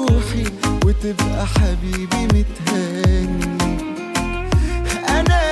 روحي وتبقى حبيبي متهني انا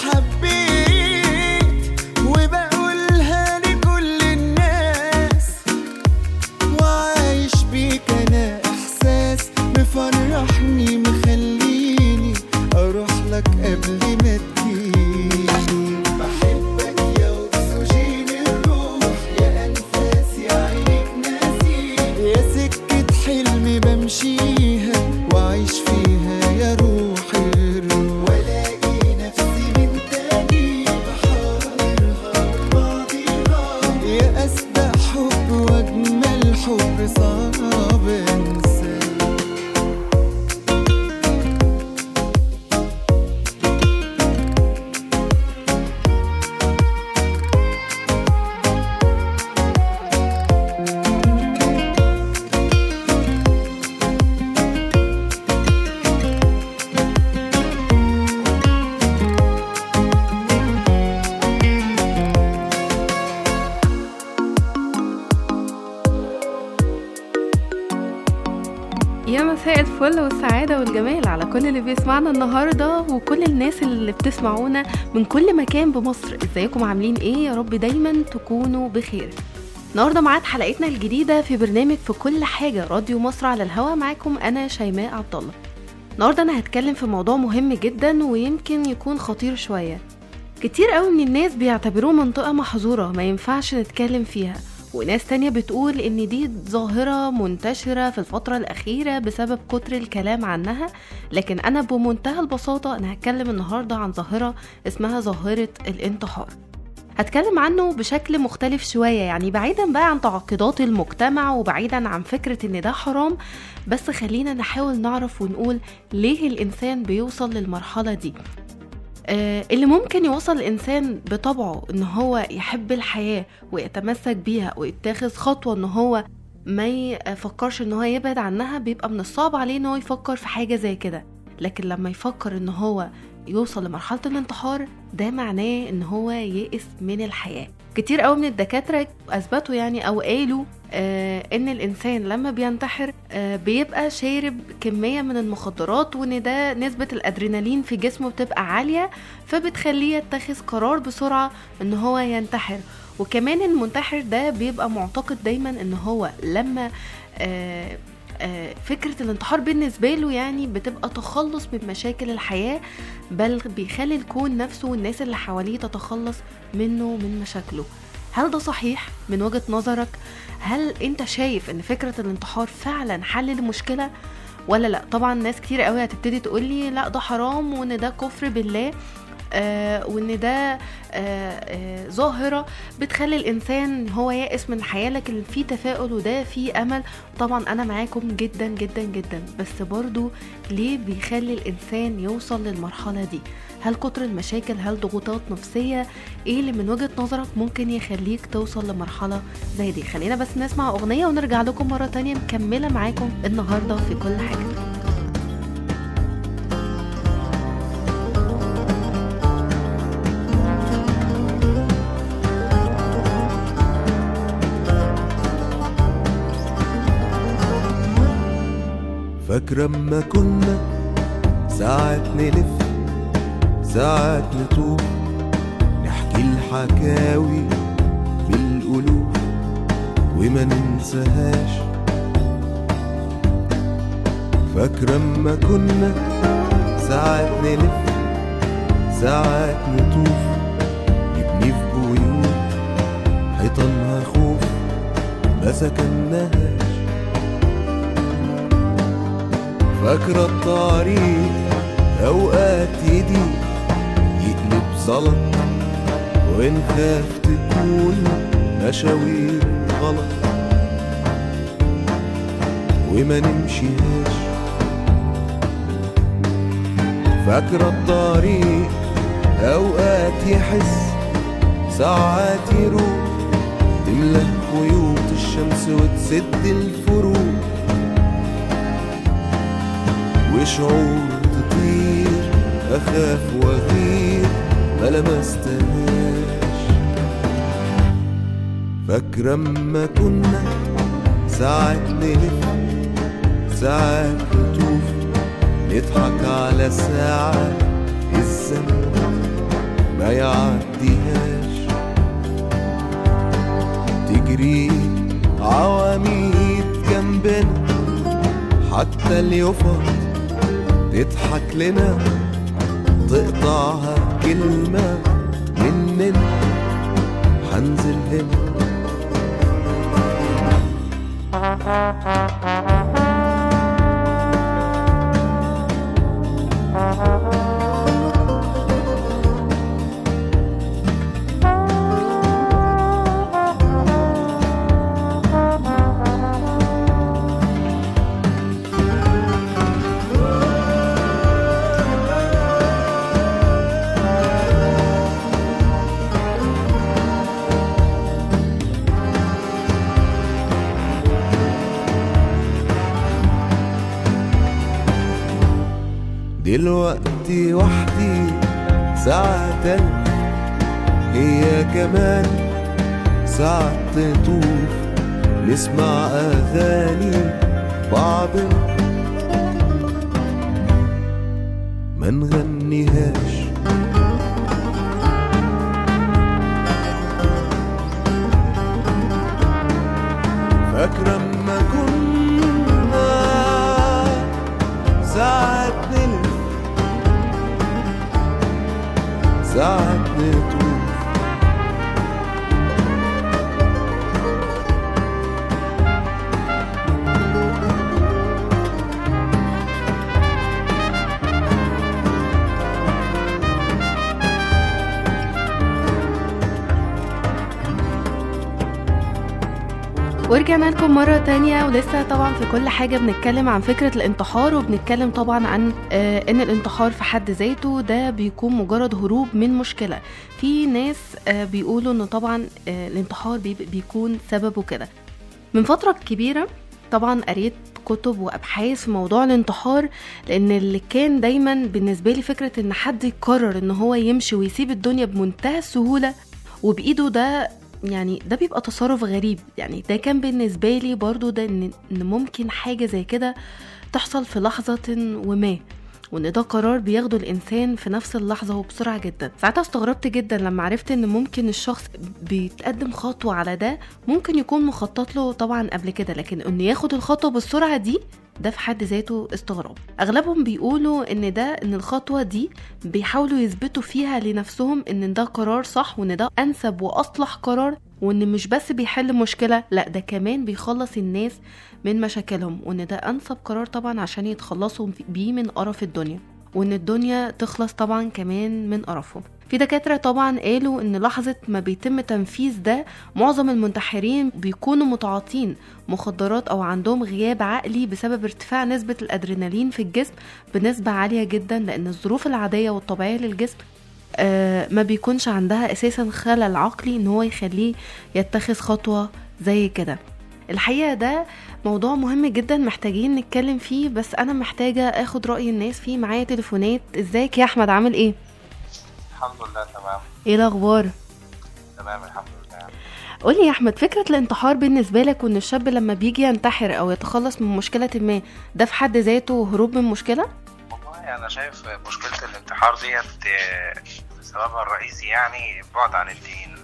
حبيت وبقولها لكل الناس وعايش بيك انا احساس مفرحني مخليني اروح لك قبل ما تجيني بحبك يا اكسجين الروح يا انفاسي عينك ناسي يا سكة حلمي بمشيها واعيش فيها يا روحي الروح والاقي نفسي من تاني بحاضرها وماضيها يا اسبق حب واجمل حب صعب انساه يا مساء الفل والسعادة والجمال على كل اللي بيسمعنا النهاردة وكل الناس اللي بتسمعونا من كل مكان بمصر ازيكم عاملين ايه يا رب دايما تكونوا بخير النهارده ميعاد حلقتنا الجديدة في برنامج في كل حاجة راديو مصر على الهوا معاكم أنا شيماء عبد الله النهارده أنا هتكلم في موضوع مهم جدا ويمكن يكون خطير شوية كتير قوي من الناس بيعتبروه منطقة محظورة ما ينفعش نتكلم فيها وناس تانية بتقول ان دي ظاهرة منتشرة في الفترة الأخيرة بسبب كتر الكلام عنها لكن أنا بمنتهى البساطة أنا هتكلم النهاردة عن ظاهرة اسمها ظاهرة الانتحار هتكلم عنه بشكل مختلف شوية يعني بعيدا بقى عن تعقيدات المجتمع وبعيدا عن فكرة ان ده حرام بس خلينا نحاول نعرف ونقول ليه الإنسان بيوصل للمرحلة دي آه، اللي ممكن يوصل الإنسان بطبعه إن هو يحب الحياة ويتمسك بيها ويتخذ خطوة إن هو ما يفكرش إن هو يبعد عنها بيبقى من الصعب عليه إن هو يفكر في حاجة زي كده لكن لما يفكر إن هو يوصل لمرحلة الانتحار ده معناه إن هو يئس من الحياة كتير قوي من الدكاترة أثبتوا يعني أو قالوا آه إن الإنسان لما بينتحر آه بيبقى شارب كمية من المخدرات وإن ده نسبة الأدرينالين في جسمه بتبقى عالية فبتخليه يتخذ قرار بسرعة إن هو ينتحر وكمان المنتحر ده بيبقى معتقد دايما إن هو لما آه آه، فكرة الانتحار بالنسبة له يعني بتبقى تخلص من مشاكل الحياة بل بيخلي الكون نفسه والناس اللي حواليه تتخلص منه من مشاكله هل ده صحيح من وجهة نظرك؟ هل انت شايف ان فكرة الانتحار فعلا حل للمشكلة؟ ولا لا طبعا ناس كتير قوي هتبتدي تقولي لا ده حرام وان ده كفر بالله آه وان ده آه آه ظاهرة بتخلي الانسان هو يائس من الحياة لكن في تفاؤل وده في امل طبعا انا معاكم جدا جدا جدا بس برضو ليه بيخلي الانسان يوصل للمرحلة دي هل كتر المشاكل هل ضغوطات نفسية ايه اللي من وجهة نظرك ممكن يخليك توصل لمرحلة زي دي خلينا بس نسمع اغنية ونرجع لكم مرة تانية مكملة معاكم النهاردة في كل حاجة فاكرة اما كنا ساعات نلف ساعات نتوه نحكي الحكاوي بالقلوب وما ننساهاش فاكرة اما كنا ساعات نلف ساعات نطوف نبني في بيوت حيطانها خوف ما سكناهاش فاكرة الطريق أوقات يضيق يقلب زلط ونخاف تكون مشاوير غلط وما نمشيهاش فاكرة الطريق أوقات يحس ساعات يروح تملى خيوط الشمس وتسد الفروق وشعور تطير أخاف وأغير ما لمستهاش فاكرة اما كنا ساعات نلف ساعات نطوف نضحك على ساعة الزمن ما يعديهاش تجري عواميد جنبنا حتى اليوفط تضحك لنا تقطعها كلمة مننا هنزل هنا دلوقتي وحدي ساعة تلف هي كمان ساعة تطوف نسمع أغاني بعضنا ما نغنيهاش فاكرة اما كنا ساعات نلف ساعات نطوف ورجعنا لكم مرة تانية ولسه طبعا في كل حاجة بنتكلم عن فكرة الانتحار وبنتكلم طبعا عن آه ان الانتحار في حد ذاته ده بيكون مجرد هروب من مشكلة في ناس آه بيقولوا ان طبعا آه الانتحار بي بيكون سببه كده من فترة كبيرة طبعا قريت كتب وابحاث في موضوع الانتحار لان اللي كان دايما بالنسبه لي فكره ان حد يقرر ان هو يمشي ويسيب الدنيا بمنتهى السهوله وبايده ده يعني ده بيبقى تصرف غريب يعني ده كان بالنسبه لي برضو ده ان إن ممكن حاجه زي كده تحصل في لحظه وما وان ده قرار بياخده الانسان في نفس اللحظه وبسرعه جدا ساعتها استغربت جدا لما عرفت ان ممكن الشخص بيتقدم خطوه على ده ممكن يكون مخطط له طبعا قبل كده لكن انه ياخد الخطوه بالسرعه دي ده في حد ذاته استغراب اغلبهم بيقولوا ان ده ان الخطوه دي بيحاولوا يثبتوا فيها لنفسهم ان ده قرار صح وان ده انسب واصلح قرار وان مش بس بيحل مشكله لا ده كمان بيخلص الناس من مشاكلهم وان ده انسب قرار طبعا عشان يتخلصوا بيه من قرف الدنيا وان الدنيا تخلص طبعا كمان من قرفهم في دكاترة طبعا قالوا ان لحظة ما بيتم تنفيذ ده معظم المنتحرين بيكونوا متعاطين مخدرات او عندهم غياب عقلي بسبب ارتفاع نسبة الادرينالين في الجسم بنسبة عالية جدا لان الظروف العادية والطبيعية للجسم آه ما بيكونش عندها اساسا خلل عقلي ان هو يخليه يتخذ خطوة زي كده الحقيقة ده موضوع مهم جدا محتاجين نتكلم فيه بس انا محتاجة اخد رأي الناس فيه معايا تليفونات ازيك يا احمد عامل ايه الحمد لله تمام ايه الاخبار تمام الحمد لله قولي يا احمد فكرة الانتحار بالنسبة لك وان الشاب لما بيجي ينتحر او يتخلص من مشكلة ما ده في حد ذاته هروب من مشكلة والله انا شايف مشكله الانتحار ديت آه، سببها الرئيسي يعني البعد عن الدين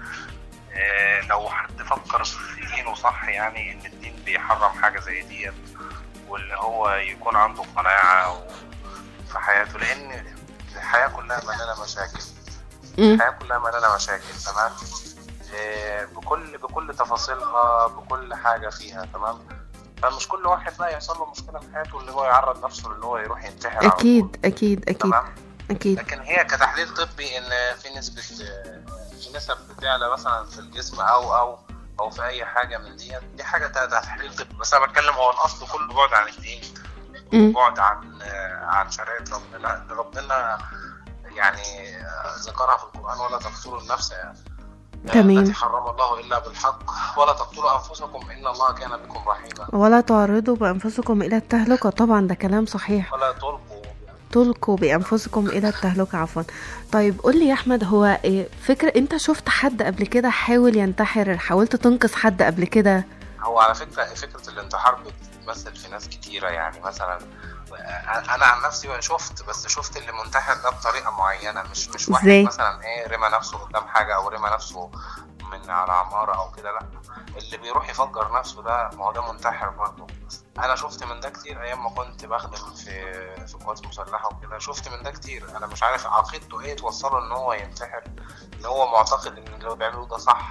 آه، لو حد فكر في دينه صح يعني ان الدين بيحرم حاجه زي ديت واللي هو يكون عنده قناعه و- في حياته لان الحياه كلها مليانه مشاكل مم. الحياه كلها مليانه مشاكل تمام آه، بكل بكل تفاصيلها بكل حاجه فيها تمام فمش كل واحد بقى يحصل له مشكله في حياته اللي هو يعرض نفسه اللي هو يروح ينتحر على طول. اكيد اكيد اكيد تمام اكيد لكن هي كتحليل طبي ان في نسبه في نسب بتعلى مثلا في الجسم او او او في اي حاجه من دي دي حاجه ده ده تحليل طبي بس انا بتكلم هو الاصل كله بعد عن الدين مم. بعد عن عن شريعه ربنا اللي ربنا يعني ذكرها في القران ولا تقتلوا النفس يعني تمام. التي حرم الله الا بالحق ولا تقتلوا انفسكم ان الله كان بكم رحيما ولا تعرضوا بانفسكم الى التهلكة طبعا ده كلام صحيح ولا تلقوا تلقوا بانفسكم الى التهلكة عفوا طيب قولي يا احمد هو إيه فكرة انت شفت حد قبل كده حاول ينتحر حاولت تنقذ حد قبل كده هو على فكره فكره الانتحار بت بتمثل في ناس كتيره يعني مثلا انا عن نفسي شفت بس شفت اللي منتحر ده بطريقه معينه مش مش واحد إزاي؟ مثلا ايه رمى نفسه قدام حاجه او رمى نفسه من على عماره او كده لا اللي بيروح يفجر نفسه ده ما هو ده منتحر برضه انا شفت من ده كتير ايام ما كنت بخدم في في قوات مسلحه وكده شفت من ده كتير انا مش عارف عقيدته ايه توصله ان هو ينتحر ان هو معتقد ان اللي هو بيعمله ده صح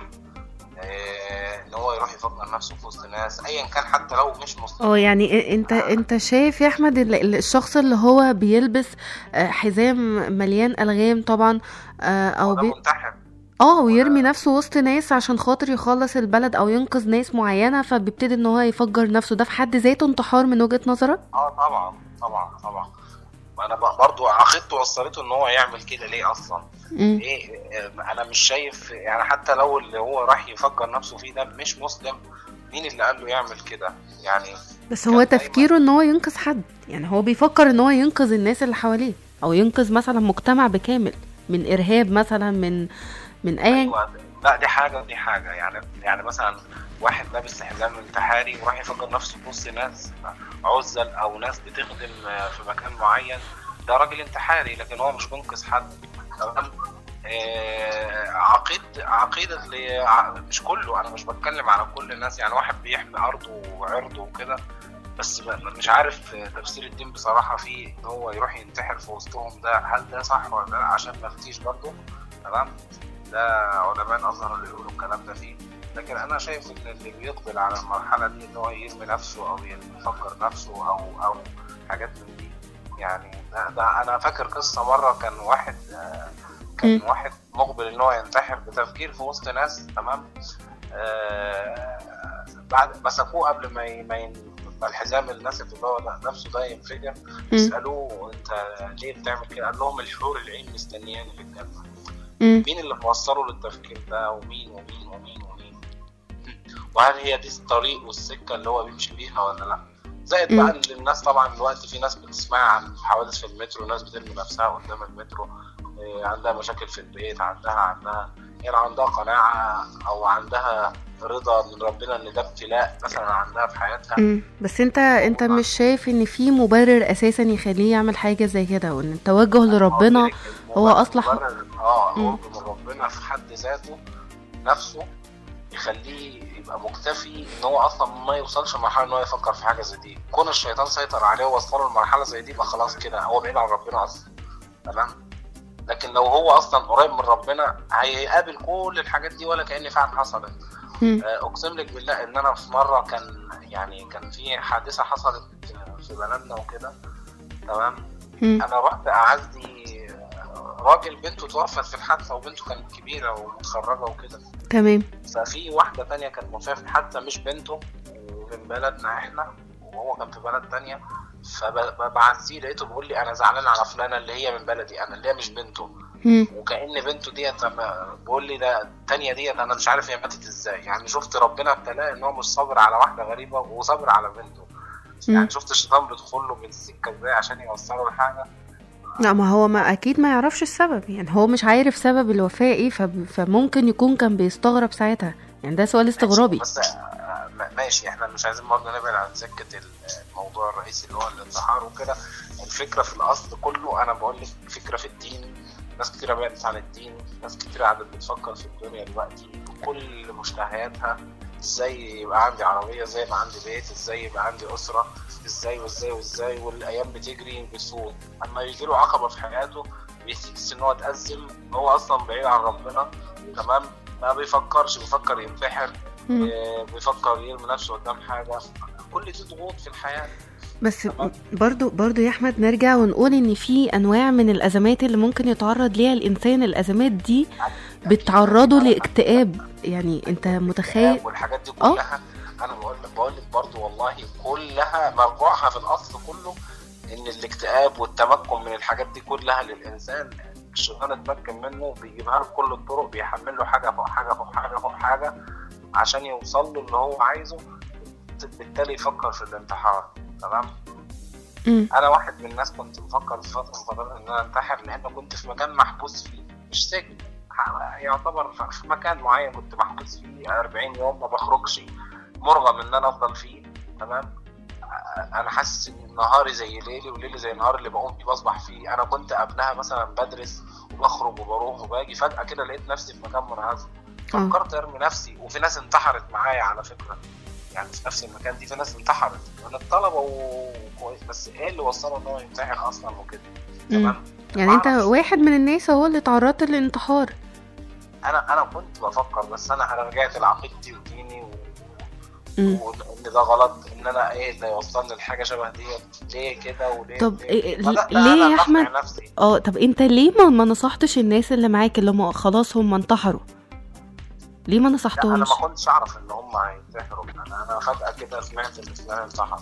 إيه، ان هو يروح يفجر نفسه في وسط ناس ايا كان حتى لو مش مسلم اه يعني إ- انت انت شايف يا احمد ال- ال- الشخص اللي هو بيلبس آه، حزام مليان الغام طبعا آه، او هو ده بي... منتحر اه ويرمي نفسه وسط ناس عشان خاطر يخلص البلد او ينقذ ناس معينه فبيبتدي ان هو يفجر نفسه ده في حد ذاته انتحار من وجهة نظرك اه طبعا طبعا طبعا انا ب- برضو عقيدته وصلته ان هو يعمل كده ليه اصلا مم. ايه إيه، انا مش شايف يعني حتى لو اللي هو راح يفجر نفسه فيه ده مش مسلم مين اللي قال له يعمل كده يعني بس هو كان دايماً- تفكيره ان هو ينقذ حد يعني هو بيفكر ان هو ينقذ الناس اللي حواليه او ينقذ مثلا مجتمع بكامل من ارهاب مثلا من من ايا أيوة، لا دي حاجه ودي حاجه يعني يعني مثلا واحد لابس حزام انتحاري وراح يفجر نفسه في وسط ناس عزل او ناس بتخدم في مكان معين ده راجل انتحاري لكن هو مش بينقذ حد تمام آه، عقيد عقيدة اللي ع- مش كله انا مش بتكلم على كل الناس يعني واحد بيحمي ارضه وعرضه وكده بس ب- مش عارف تفسير الدين بصراحة فيه ان هو يروح ينتحر في وسطهم ده هل ده صح ولا لا عشان ما افتيش برضه تمام ده علماء الازهر اللي يقولوا الكلام ده فيه لكن انا شايف ان اللي بيقبل على المرحله دي ان هو يرمي نفسه او يفجر نفسه او او حاجات من دي يعني ده, ده انا فاكر قصه مره كان واحد آه، كان مم. واحد مقبل ان هو ينتحر بتفكير في وسط ناس تمام آه، بعد مسكوه قبل ما ي- ما ين- ما الحزام الناسف اللي هو ده- نفسه ده ينفجر مم. سالوه انت ليه بتعمل كده؟ قال لهم الحور العين مستنياني في الجنه مم. مين اللي موصله للتفكير ده ومين ومين ومين ومين وهل هي دي الطريق والسكه اللي هو بيمشي بيها ولا لا زائد مم. بقى ان الناس طبعا دلوقتي في ناس بتسمع عن حوادث في المترو ناس بترمي نفسها قدام المترو إيه، عندها مشاكل في البيت عندها عندها يعني عندها قناعه او عندها رضا من ربنا ان ده ابتلاء مثلا عندها في حياتها مم. بس انت انت مش شايف ان في مبرر اساسا يخليه يعمل حاجه زي كده وان التوجه لربنا هو أصلح- مبرر- اه مم. هو من ربنا في حد ذاته نفسه يخليه يبقى مكتفي ان هو اصلا ما يوصلش لمرحله ان هو يفكر في حاجه زي دي كون الشيطان سيطر عليه ووصله لمرحله زي دي يبقى خلاص كده هو بعيد عن ربنا اصلا تمام لكن لو هو اصلا قريب من ربنا هيقابل كل الحاجات دي ولا كأن فعلا حصلت مم. آه، اقسم لك بالله ان انا في مره كان يعني كان في حادثه حصلت في بلدنا وكده تمام مم. انا رحت اعزي راجل بنته توفت في الحادثه وبنته كانت كبيره ومتخرجه وكده تمام ففي واحده تانية كانت موفيه في الحادثه مش بنته ومن بلدنا احنا وهو كان في بلد تانية فبعزيه لقيته بيقول لي انا زعلان على فلانه اللي هي من بلدي انا اللي هي مش بنته مم. وكأن بنته ديت لما بيقول لي ده التانية ديت انا مش عارف هي ماتت ازاي يعني شفت ربنا ابتلاه ان هو مش صابر على واحده غريبه وصابر على بنته مم. يعني شفت الشيطان بيدخل له من السكه ازاي عشان يوصله لحاجه لا ما هو ما اكيد ما يعرفش السبب يعني هو مش عارف سبب الوفاة ايه فب... فممكن يكون كان بيستغرب ساعتها يعني ده سؤال استغرابي بس آه، ماشي احنا مش عايزين برضه نبعد عن سكه الموضوع الرئيسي اللي هو الانتحار وكده الفكره في الاصل كله انا بقول لك فكره في الدين ناس كتيرة بعدت عن الدين ناس كتيرة قاعدة بتفكر في الدنيا دلوقتي بكل مشتهياتها ازاي يبقى عندي عربية ازاي يبقى عندي بيت ازاي يبقى عندي أسرة ازاي وازاي وازاي والأيام بتجري بتفوت أما يجي له عقبة في حياته بيحس إن هو اتأزم هو أصلا بعيد عن ربنا تمام ما بيفكرش بيفكر ينتحر مم. آه، بيفكر يرمي نفسه قدام حاجة كل دي ضغوط في الحياة بس برضو برضو يا احمد نرجع ونقول ان في انواع من الازمات اللي ممكن يتعرض ليها الانسان الازمات دي بتعرضه لاكتئاب يعني انت متخيل والحاجات دي اه. كلها انا بقول لك بقول لك برضه والله كلها مرجوعها في الاصل كله ان الاكتئاب والتمكن من الحاجات دي كلها للانسان الشيطان اتمكن منه بيجيبها له بكل الطرق بيحمل له حاجه فوق حاجه فوق حاجه فوق حاجه عشان يوصل له اللي هو عايزه بالتالي يفكر في الانتحار تمام مم. انا واحد من الناس كنت بفكر في فتره من فترات ان انا انتحر لان كنت في مكان محبوس فيه مش سجن ح- يعتبر ف- في مكان معين كنت محبوس فيه 40 يوم ما بخرجش مرغم ان انا افضل فيه تمام انا حاسس ان نهاري زي ليلي وليلي زي النهار اللي بقوم فيه بصبح فيه انا كنت قبلها مثلا بدرس وبخرج وبروح وباجي فجاه كده لقيت نفسي في مكان منعزل آه. فكرت ارمي نفسي وفي ناس انتحرت معايا على فكره يعني في نفس المكان دي في ناس انتحرت من الطلبه وكويس بس ايه اللي وصله ان هو ينتحر اصلا وكده مم. تمام يعني انت معرفش. واحد من الناس هو اللي تعرضت للانتحار انا انا كنت بفكر بس انا انا رجعت لعقيدتي وديني و... مم. وان ده غلط ان انا ايه اللي يوصلني لحاجه شبه ديت ليه كده وليه طب ليه؟ إيه- بدأت ليه أنا يا أقنع أحمد؟ نفسي اه طب انت ليه ما, ما نصحتش الناس اللي معاك اللي هم خلاص هم انتحروا ليه ما لا انا نصحتهمش ما كنتش اعرف ان هم هينتحروا انا انا فجاه كده سمعت ان فلان انتحر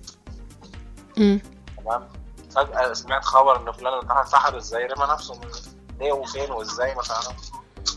مم. تمام فجاه سمعت خبر ان فلان انتحر انتحر ازاي رمى نفسه من ليه وفين وازاي ما تعرفش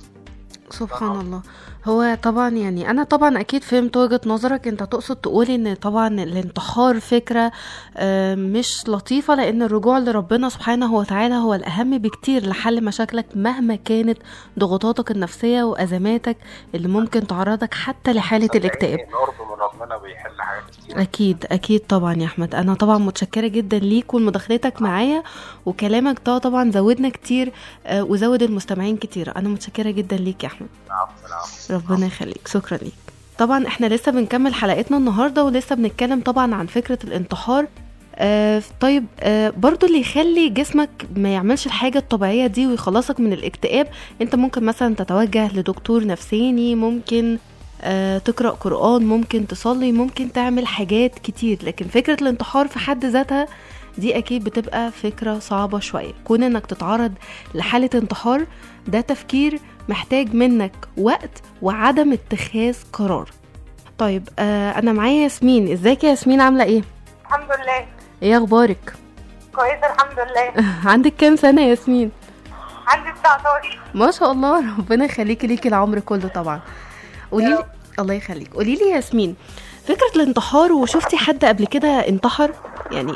سبحان طبعاً. الله هو طبعا يعني انا طبعا اكيد فهمت وجهة نظرك انت تقصد تقولي ان طبعا الانتحار فكرة آه، مش لطيفة لان الرجوع لربنا سبحانه وتعالى هو الاهم بكتير لحل مشاكلك مهما كانت ضغوطاتك النفسية وازماتك اللي ممكن تعرضك حتى لحالة الاكتئاب صدقيني القرب من ربنا بيحل حاجات كتير اكيد اكيد طبعا يا احمد انا طبعا متشكره جدا ليك ولمداخلتك معايا وكلامك ده طبعا زودنا كتير آه، وزود المستمعين كتير انا متشكره جدا ليك يا احمد العفو العفو ربنا يخليك شكرا ليك طبعا احنا لسه بنكمل حلقتنا النهارده ولسه بنتكلم طبعا عن فكره الانتحار آه طيب آه برضو اللي يخلي جسمك ما يعملش الحاجة الطبيعية دي ويخلصك من الاكتئاب انت ممكن مثلا تتوجه لدكتور نفساني ممكن آه تقرأ قرآن ممكن تصلي ممكن تعمل حاجات كتير لكن فكرة الانتحار في حد ذاتها دي أكيد بتبقى فكرة صعبة شوية كون انك تتعرض لحالة انتحار ده تفكير محتاج منك وقت وعدم اتخاذ قرار طيب آه انا معايا ياسمين ازيك يا ياسمين عامله ايه الحمد لله ايه اخبارك كويسة الحمد لله عندك كام سنه يا ياسمين عندي 19 ما شاء الله ربنا يخليكي ليكي العمر كله طبعا قولي لي الله يخليك قولي لي يا ياسمين فكره الانتحار وشفتي حد قبل كده انتحر يعني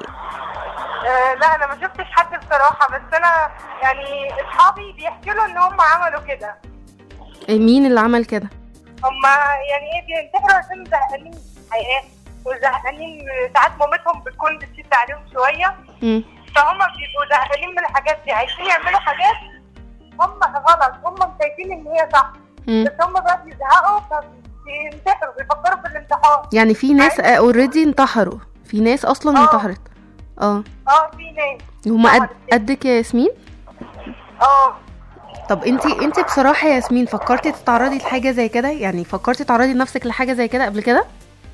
آه لا انا ما شفتش حد بصراحة بس انا يعني اصحابي بيحكوا له ان هم عملوا كده مين اللي عمل كده هم يعني ايه بينتحروا عشان زهقانين من الحياة وزهقانين ساعات مامتهم بتكون بتشد عليهم شوية مم. فهم بيبقوا زهقانين من الحاجات دي عايزين يعملوا حاجات هم غلط هم شايفين ان هي صح مم. بس هم بقى بيزهقوا فبينتحروا بيفكروا في الانتحار يعني في ناس اوريدي انتحروا في ناس اصلا آه. انتحرت اه اه في ناس هما قد انتحرت. قدك يا ياسمين اه طب انتي انتي بصراحه يا ياسمين فكرتي تتعرضي لحاجه زي كده يعني فكرتي تعرضي نفسك لحاجه زي كده قبل كده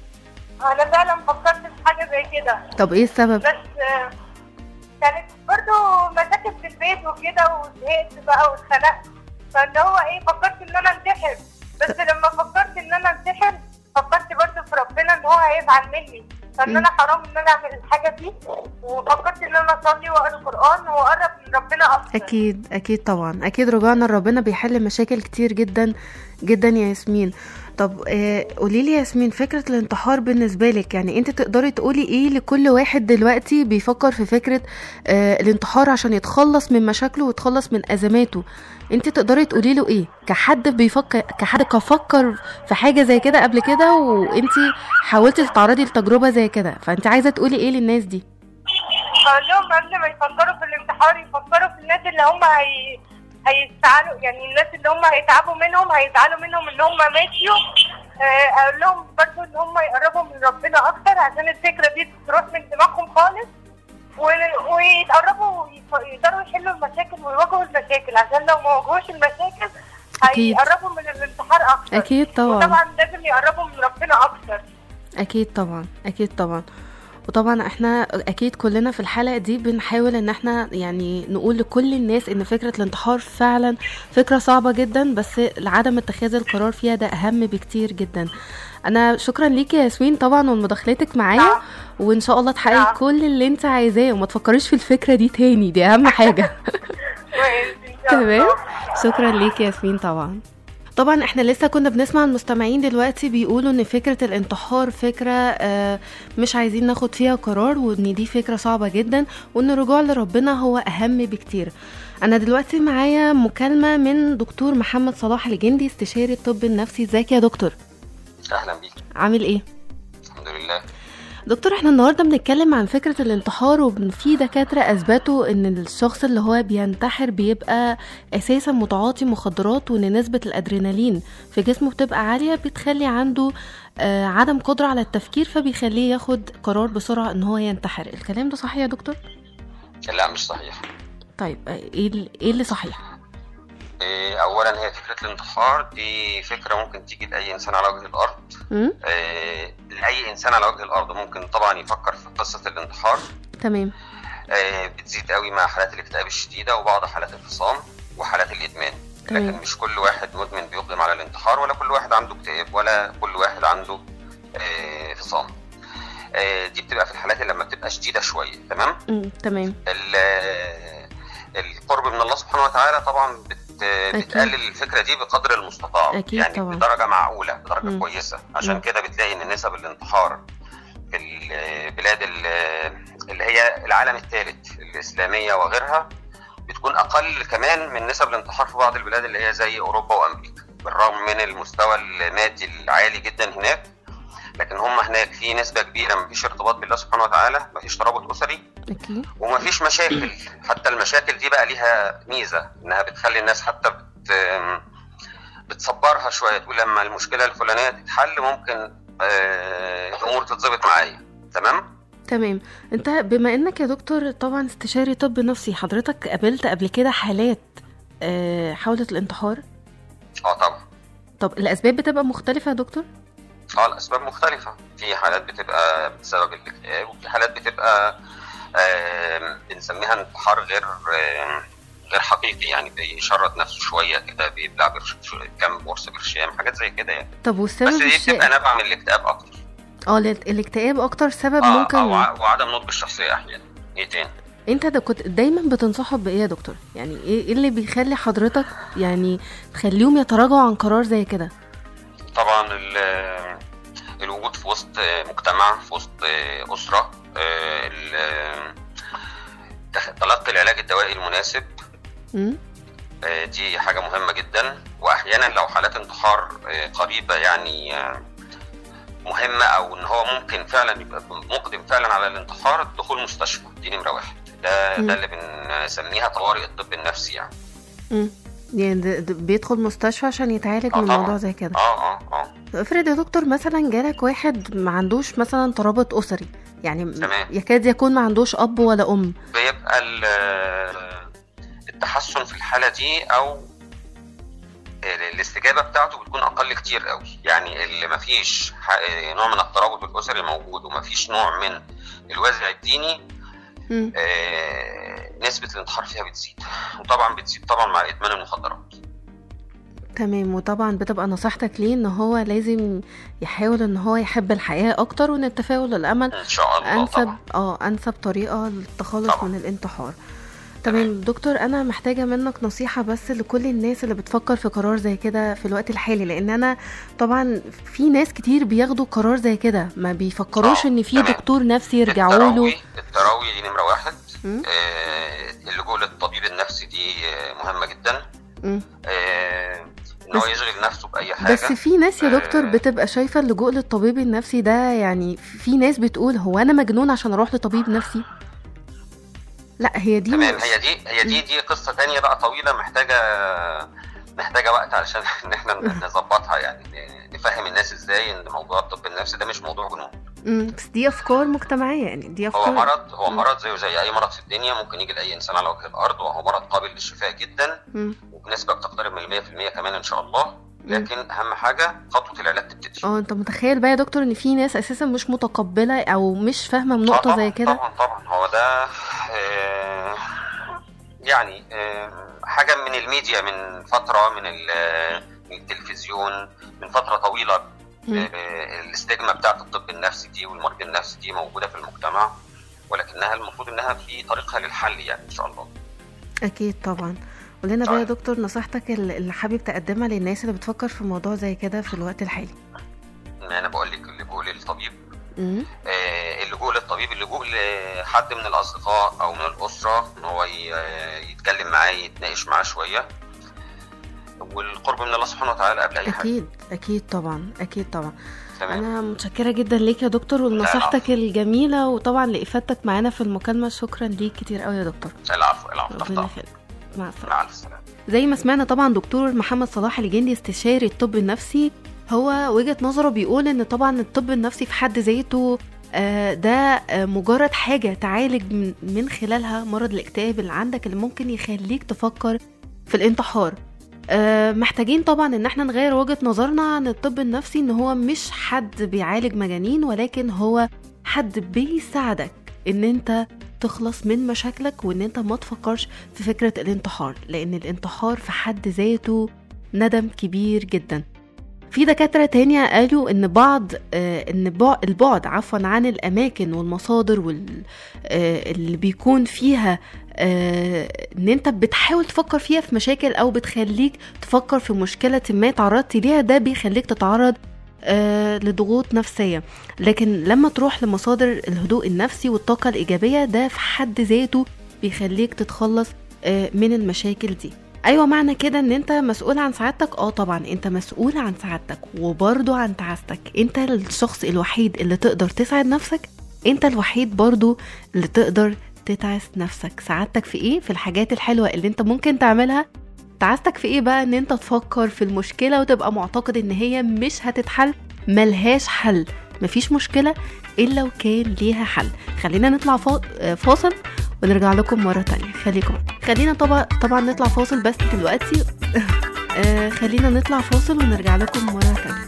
انا فعلا فكرت في حاجه زي كده طب ايه السبب بس آه، كانت برضو مشاكل في البيت وكده وزهقت بقى واتخنقت فاللي هو ايه فكرت ان انا انتحر بس لما فكرت ان انا انتحر فكرت برضو في ربنا ان هو هيزعل مني فان مم. انا حرام ان انا اعمل الحاجه دي وفكرت ان انا اصلي واقرا قران واقرب من ربنا اكتر اكيد اكيد طبعا اكيد رجوعنا لربنا بيحل مشاكل كتير جدا جدا يا ياسمين طب آه قولي لي يا ياسمين فكره الانتحار بالنسبه لك يعني انت تقدري تقولي ايه لكل واحد دلوقتي بيفكر في فكره آه الانتحار عشان يتخلص من مشاكله ويتخلص من ازماته انت تقدري تقولي له ايه كحد بيفكر كحد كفكر في حاجه زي كده قبل كده وانت حاولتي تتعرضي لتجربه زي كده فانت عايزه تقولي ايه للناس دي اقول لهم قبل ما يفكروا في الانتحار يفكروا في الناس اللي هم هي... هيزعلوا يعني الناس اللي هم هيتعبوا منهم هيزعلوا منهم ان هم ماشيوا آه، اقول لهم برضو ان هم يقربوا من ربنا اكتر عشان الفكره دي تروح من دماغهم خالص و- ويتقربوا ويف- يقدروا يحلوا المشاكل ويواجهوا المشاكل عشان لو ما واجهوش المشاكل أكيد. هيقربوا من الانتحار اكتر اكيد طبعا وطبعا لازم يقربوا من ربنا اكتر اكيد طبعا اكيد طبعا وطبعا احنا اكيد كلنا في الحلقه دي بنحاول ان احنا يعني نقول لكل الناس ان فكره الانتحار فعلا فكره صعبه جدا بس عدم اتخاذ القرار فيها ده اهم بكتير جدا انا شكرا ليكي يا ياسمين طبعا ومداخلتك معايا نعم. وان شاء الله تحققي نعم. كل اللي انت عايزاه وما تفكريش في الفكره دي تاني دي اهم حاجه كويس ان شاء تمام الله شكرا ليك يا ياسمين طبعا طبعا احنا لسه كنا بنسمع المستمعين دلوقتي بيقولوا ان فكرة الانتحار فكرة آه، مش عايزين ناخد فيها قرار وان دي فكرة صعبة جدا وان الرجوع لربنا هو اهم بكتير انا دلوقتي معايا مكالمة من دكتور محمد صلاح الجندي استشاري الطب النفسي ازيك يا دكتور اهلا بيك عامل ايه الحمد لله دكتور احنا النهارده بنتكلم عن فكره الانتحار وفي دكاتره اثبتوا ان الشخص اللي هو بينتحر بيبقى اساسا متعاطي مخدرات وان نسبه الادرينالين في جسمه بتبقى عاليه بتخلي عنده آه عدم قدره على التفكير فبيخليه ياخد قرار بسرعه ان هو ينتحر الكلام ده صحيح يا دكتور لا مش صحيح طيب آه، ايه ال- ايه اللي صحيح إيه، اولا هي فكره الانتحار دي فكره ممكن تيجي لاي انسان على وجه الارض امم إيه، لاي انسان على وجه الارض ممكن طبعا يفكر في قصه الانتحار تمام إيه، بتزيد قوي مع حالات الاكتئاب الشديده وبعض حالات الفصام وحالات الادمان تمام. لكن مش كل واحد مدمن بيقدم على الانتحار ولا كل واحد عنده اكتئاب ولا كل واحد عنده إيه، فصام إيه، دي بتبقى في الحالات اللي لما بتبقى شديده شويه تمام امم تمام ال- القرب من الله سبحانه وتعالى طبعا بت بتقلل الفكره دي بقدر المستطاع أكيد يعني طبعا. بدرجه معقوله بدرجه مم. كويسه عشان مم. كده بتلاقي ان نسب الانتحار في البلاد ال- اللي هي العالم الثالث الاسلاميه وغيرها بتكون اقل كمان من نسب الانتحار في بعض البلاد اللي هي زي اوروبا وامريكا بالرغم من المستوى المادي العالي جدا هناك لكن هم هناك في نسبه كبيره مفيش ارتباط بالله سبحانه وتعالى مفيش ترابط اسري اكيد ومفيش مشاكل حتى المشاكل دي بقى ليها ميزه انها بتخلي الناس حتى بت بتصبرها شويه تقول لما المشكله الفلانيه تتحل ممكن آه، الامور تتظبط معايا تمام تمام انت بما انك يا دكتور طبعا استشاري طب نفسي حضرتك قابلت قبل كده حالات آه، حاولت الانتحار اه طبعا طب الاسباب بتبقى مختلفه يا دكتور اه الاسباب مختلفه في حالات بتبقى بسبب الاكتئاب وفي حالات بتبقى آه، بنسميها انتحار غير آه، غير حقيقي يعني بيشرد نفسه شويه كده بيبلع برش... كام قرص برشام حاجات زي كده يعني طب بس والسبب دي الشائع بتبقى نابعه من الاكتئاب اكتر اه ال- الاكتئاب اكتر سبب اه ممكن آه، وع- وعدم نضج الشخصيه احيانا ايه تاني انت ده كنت دايما بتنصحهم بايه يا دكتور يعني ايه إيه اللي بيخلي حضرتك يعني تخليهم يتراجعوا عن قرار زي كده طبعا ال- الوجود في وسط مجتمع في وسط اسره آه، ال- تخ- تلقي العلاج الدوائي المناسب امم آه، دي حاجه مهمه جدا واحيانا لو حالات انتحار آه، قريبه يعني آه، مهمه او ان هو ممكن فعلا يبقى مقدم فعلا على الانتحار دخول مستشفى دي نمره واحد ده مم. ده اللي بنسميها طوارئ الطب النفسي يعني امم يعني ده- ده بيدخل مستشفى عشان يتعالج آه من طبعاً. موضوع زي كده اه اه اه افرض يا دكتور مثلا جالك واحد ما عندوش مثلا ترابط اسري يعني م- تمام. يكاد يكون ما عندوش اب ولا ام بيبقى ال- التحسن في الحالة دي أو الاستجابة بتاعته بتكون أقل كتير قوي يعني اللي مفيش ح- نوع من الترابط الأسري موجود ومفيش نوع من الوازع الديني مم. آه، نسبة الانتحار فيها بتزيد وطبعا بتزيد طبعا مع إدمان المخدرات تمام وطبعا بتبقى نصيحتك ليه ان هو لازم يحاول ان هو يحب الحياه اكتر وان التفاؤل والامل إن شاء الله انسب طبعا اه انسب طريقه للتخلص طبعا. من الانتحار تمام دكتور انا محتاجه منك نصيحه بس لكل الناس اللي بتفكر في قرار زي كده في الوقت الحالي لان انا طبعا في ناس كتير بياخدوا قرار زي كده ما بيفكروش آه، ان في تمام. دكتور نفسي يرجعوا له التراوي التراوي دي نمرة واحد مم. آه، اللجوء للطبيب النفسي دي آه، مهمة جدا مم. آه، ان هو بس- يشغل نفسه باي حاجه بس في ناس يا دكتور آه. بتبقى شايفه اللجوء للطبيب النفسي ده يعني في ناس بتقول هو انا مجنون عشان اروح لطبيب نفسي لا هي دي تمام مش- هي دي هي دي دي قصه تانية بقى طويله محتاجه محتاجه وقت علشان ان احنا نظبطها يعني نفهم الناس ازاي ان موضوع الطب النفسي ده مش موضوع جنون مم، بس دي افكار مجتمعيه يعني دي هو افكار مرض هو مم. مرض زيه زي اي مرض في الدنيا ممكن يجي لاي انسان على وجه الارض وهو مرض قابل للشفاء جدا مم. وبنسبه بتقترب من 100% كمان ان شاء الله لكن اهم حاجه خطوه العلاج تبتدي اه انت متخيل بقى يا دكتور ان في ناس اساسا مش متقبله او مش فاهمه من آه نقطه طبعاً، زي كده طبعا طبعا هو ده آه، يعني آه، حاجه من الميديا من فتره من ال- من التلفزيون من فتره طويله مم. آه، الاستجمة بتاعت الطب النفسي دي والمرض النفسي دي موجوده في المجتمع ولكنها المفروض انها في طريقها للحل يعني ان شاء الله اكيد طبعا قولنا بقى يا طيب. دكتور نصيحتك اللي اللي حابب تقدمها للناس اللي بتفكر في موضوع زي كده في الوقت الحالي ما انا بقول لك اللي بقول للطبيب مم. آه، اللجوء للطبيب اللجوء لحد من الاصدقاء او من الاسره ان هو ي- يتكلم معاه يتناقش معاه شويه والقرب من الله سبحانه وتعالى قبل اي حاجه اكيد اكيد طبعا اكيد طبعا تمام انا متشكره جدا ليك يا دكتور ولنصيحتك الجميله وطبعا لافادتك معانا في المكالمه شكرا ليك كتير قوي يا دكتور العفو العفو تحت ربنا أمرك. يخليك مع السلامه مع الف سلامه زي ما سمعنا طبعا دكتور محمد صلاح الجندي استشاري الطب النفسي هو وجهة نظره بيقول ان طبعا الطب النفسي في حد ذاته آه، ده آه، مجرد حاجة تعالج من- من خلالها مرض الاكتئاب اللي عندك اللي ممكن يخليك تفكر في الانتحار آه، محتاجين طبعا ان احنا نغير وجهة نظرنا عن الطب النفسي ان هو مش حد بيعالج مجانين ولكن هو حد بيساعدك ان انت تخلص من مشاكلك وان انت ما تفكرش في فكرة الانتحار لان الانتحار في حد ذاته ندم كبير جدا في دكاترة تانية قالوا ان بعض آه ان بع- البعد عفوا عن الاماكن والمصادر وال آه اللي بيكون فيها آه ان انت بتحاول تفكر فيها في مشاكل او بتخليك تفكر في مشكلة ما تعرضت ليها ده بيخليك تتعرض آه لضغوط نفسية لكن لما تروح لمصادر الهدوء النفسي والطاقة الإيجابية ده في حد ذاته بيخليك تتخلص آه من المشاكل دي ايوه معنى كده ان انت مسؤول عن سعادتك اه طبعا انت مسؤول عن سعادتك وبرضه عن تعاستك انت الشخص الوحيد اللي تقدر تسعد نفسك انت الوحيد برضه اللي تقدر تتعس نفسك سعادتك في ايه في الحاجات الحلوه اللي انت ممكن تعملها تعاستك في ايه بقى ان انت تفكر في المشكله وتبقى معتقد ان هي مش هتتحل ملهاش حل مفيش مشكله الا وكان ليها حل خلينا نطلع فا- آه، فاصل ونرجع لكم مرة تانية خليكم خلينا طبعا طبعا نطلع فاصل بس دلوقتي آه، خلينا نطلع فاصل ونرجع لكم مرة تانية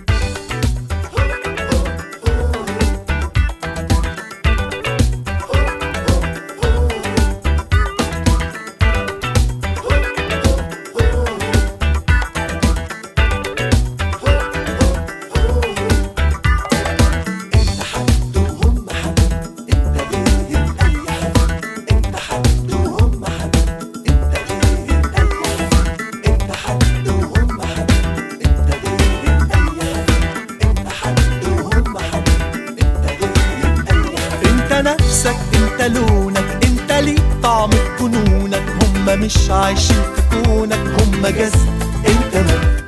انت نفسك انت لونك انت ليك طعم في جنونك هم مش عايشين في كونك هم جسد انت ما